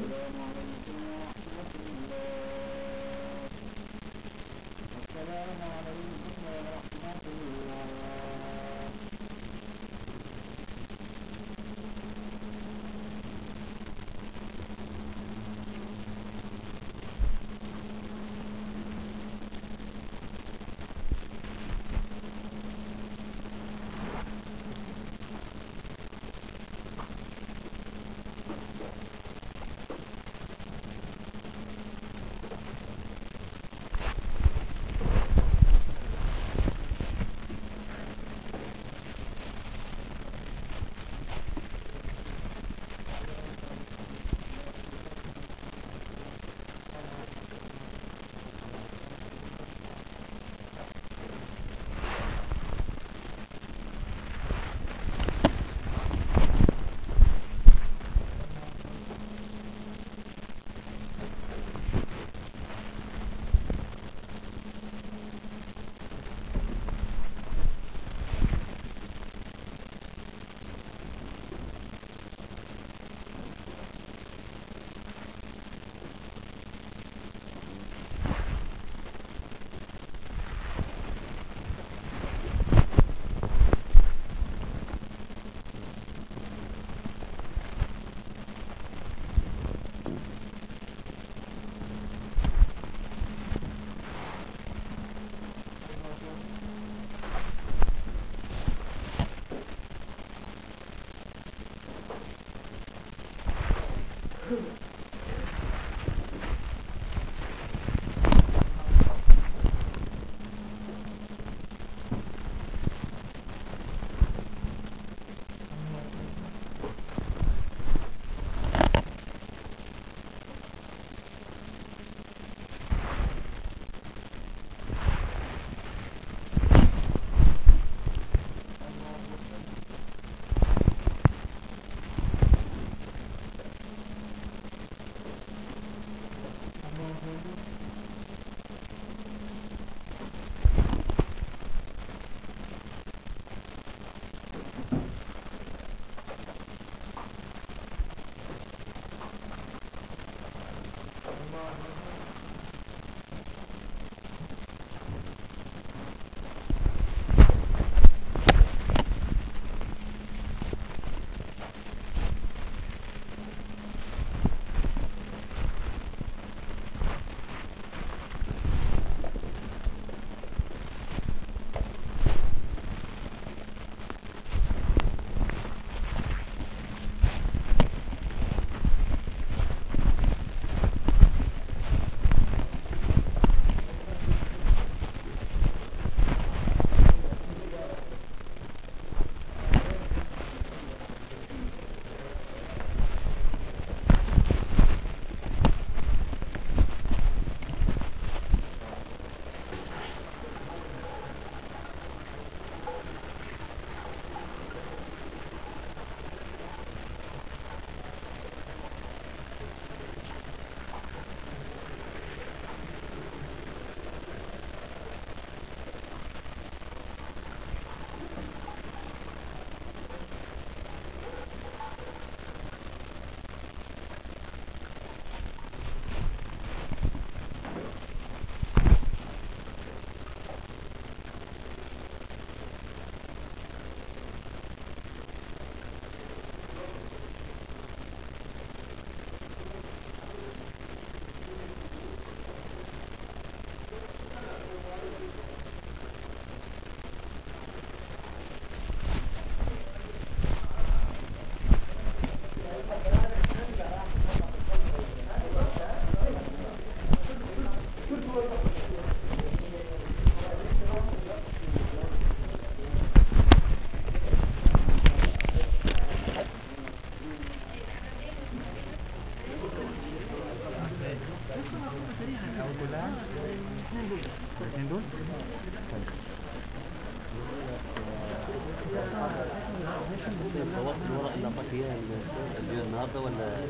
صورت الورق اللي اعطاك اياه اللي النهارده ولا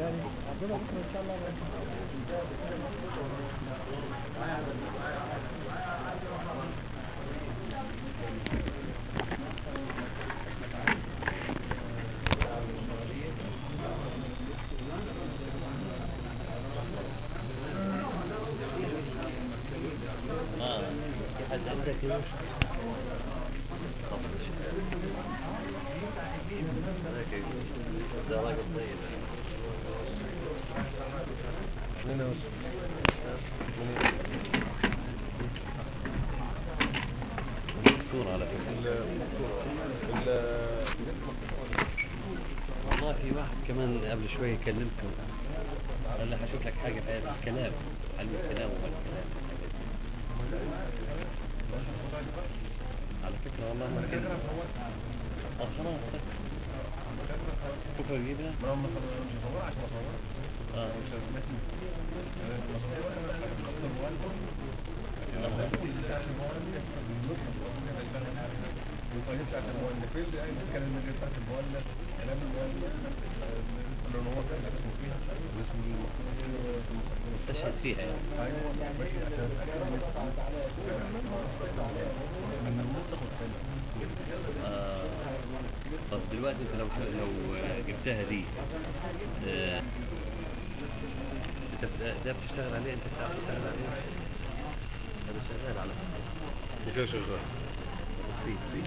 حد عندك ايه؟ ده راجل طيب من الصورة على فكرة والله في واحد كمان قبل شوية كلمته قال لي هشوف لك حاجة في هذا الكلام علم الكلام والكلام على فكرة والله ما كان اه خلاص بكرة نجيبها اه استشهد فيها يعني آه. طب دلوقتي انت لو لو جبتها دي آه، انت بت- ده بتشتغل عليه انت بتعرف تشتغل عليه هذا شغال على فكرة ده شغال في في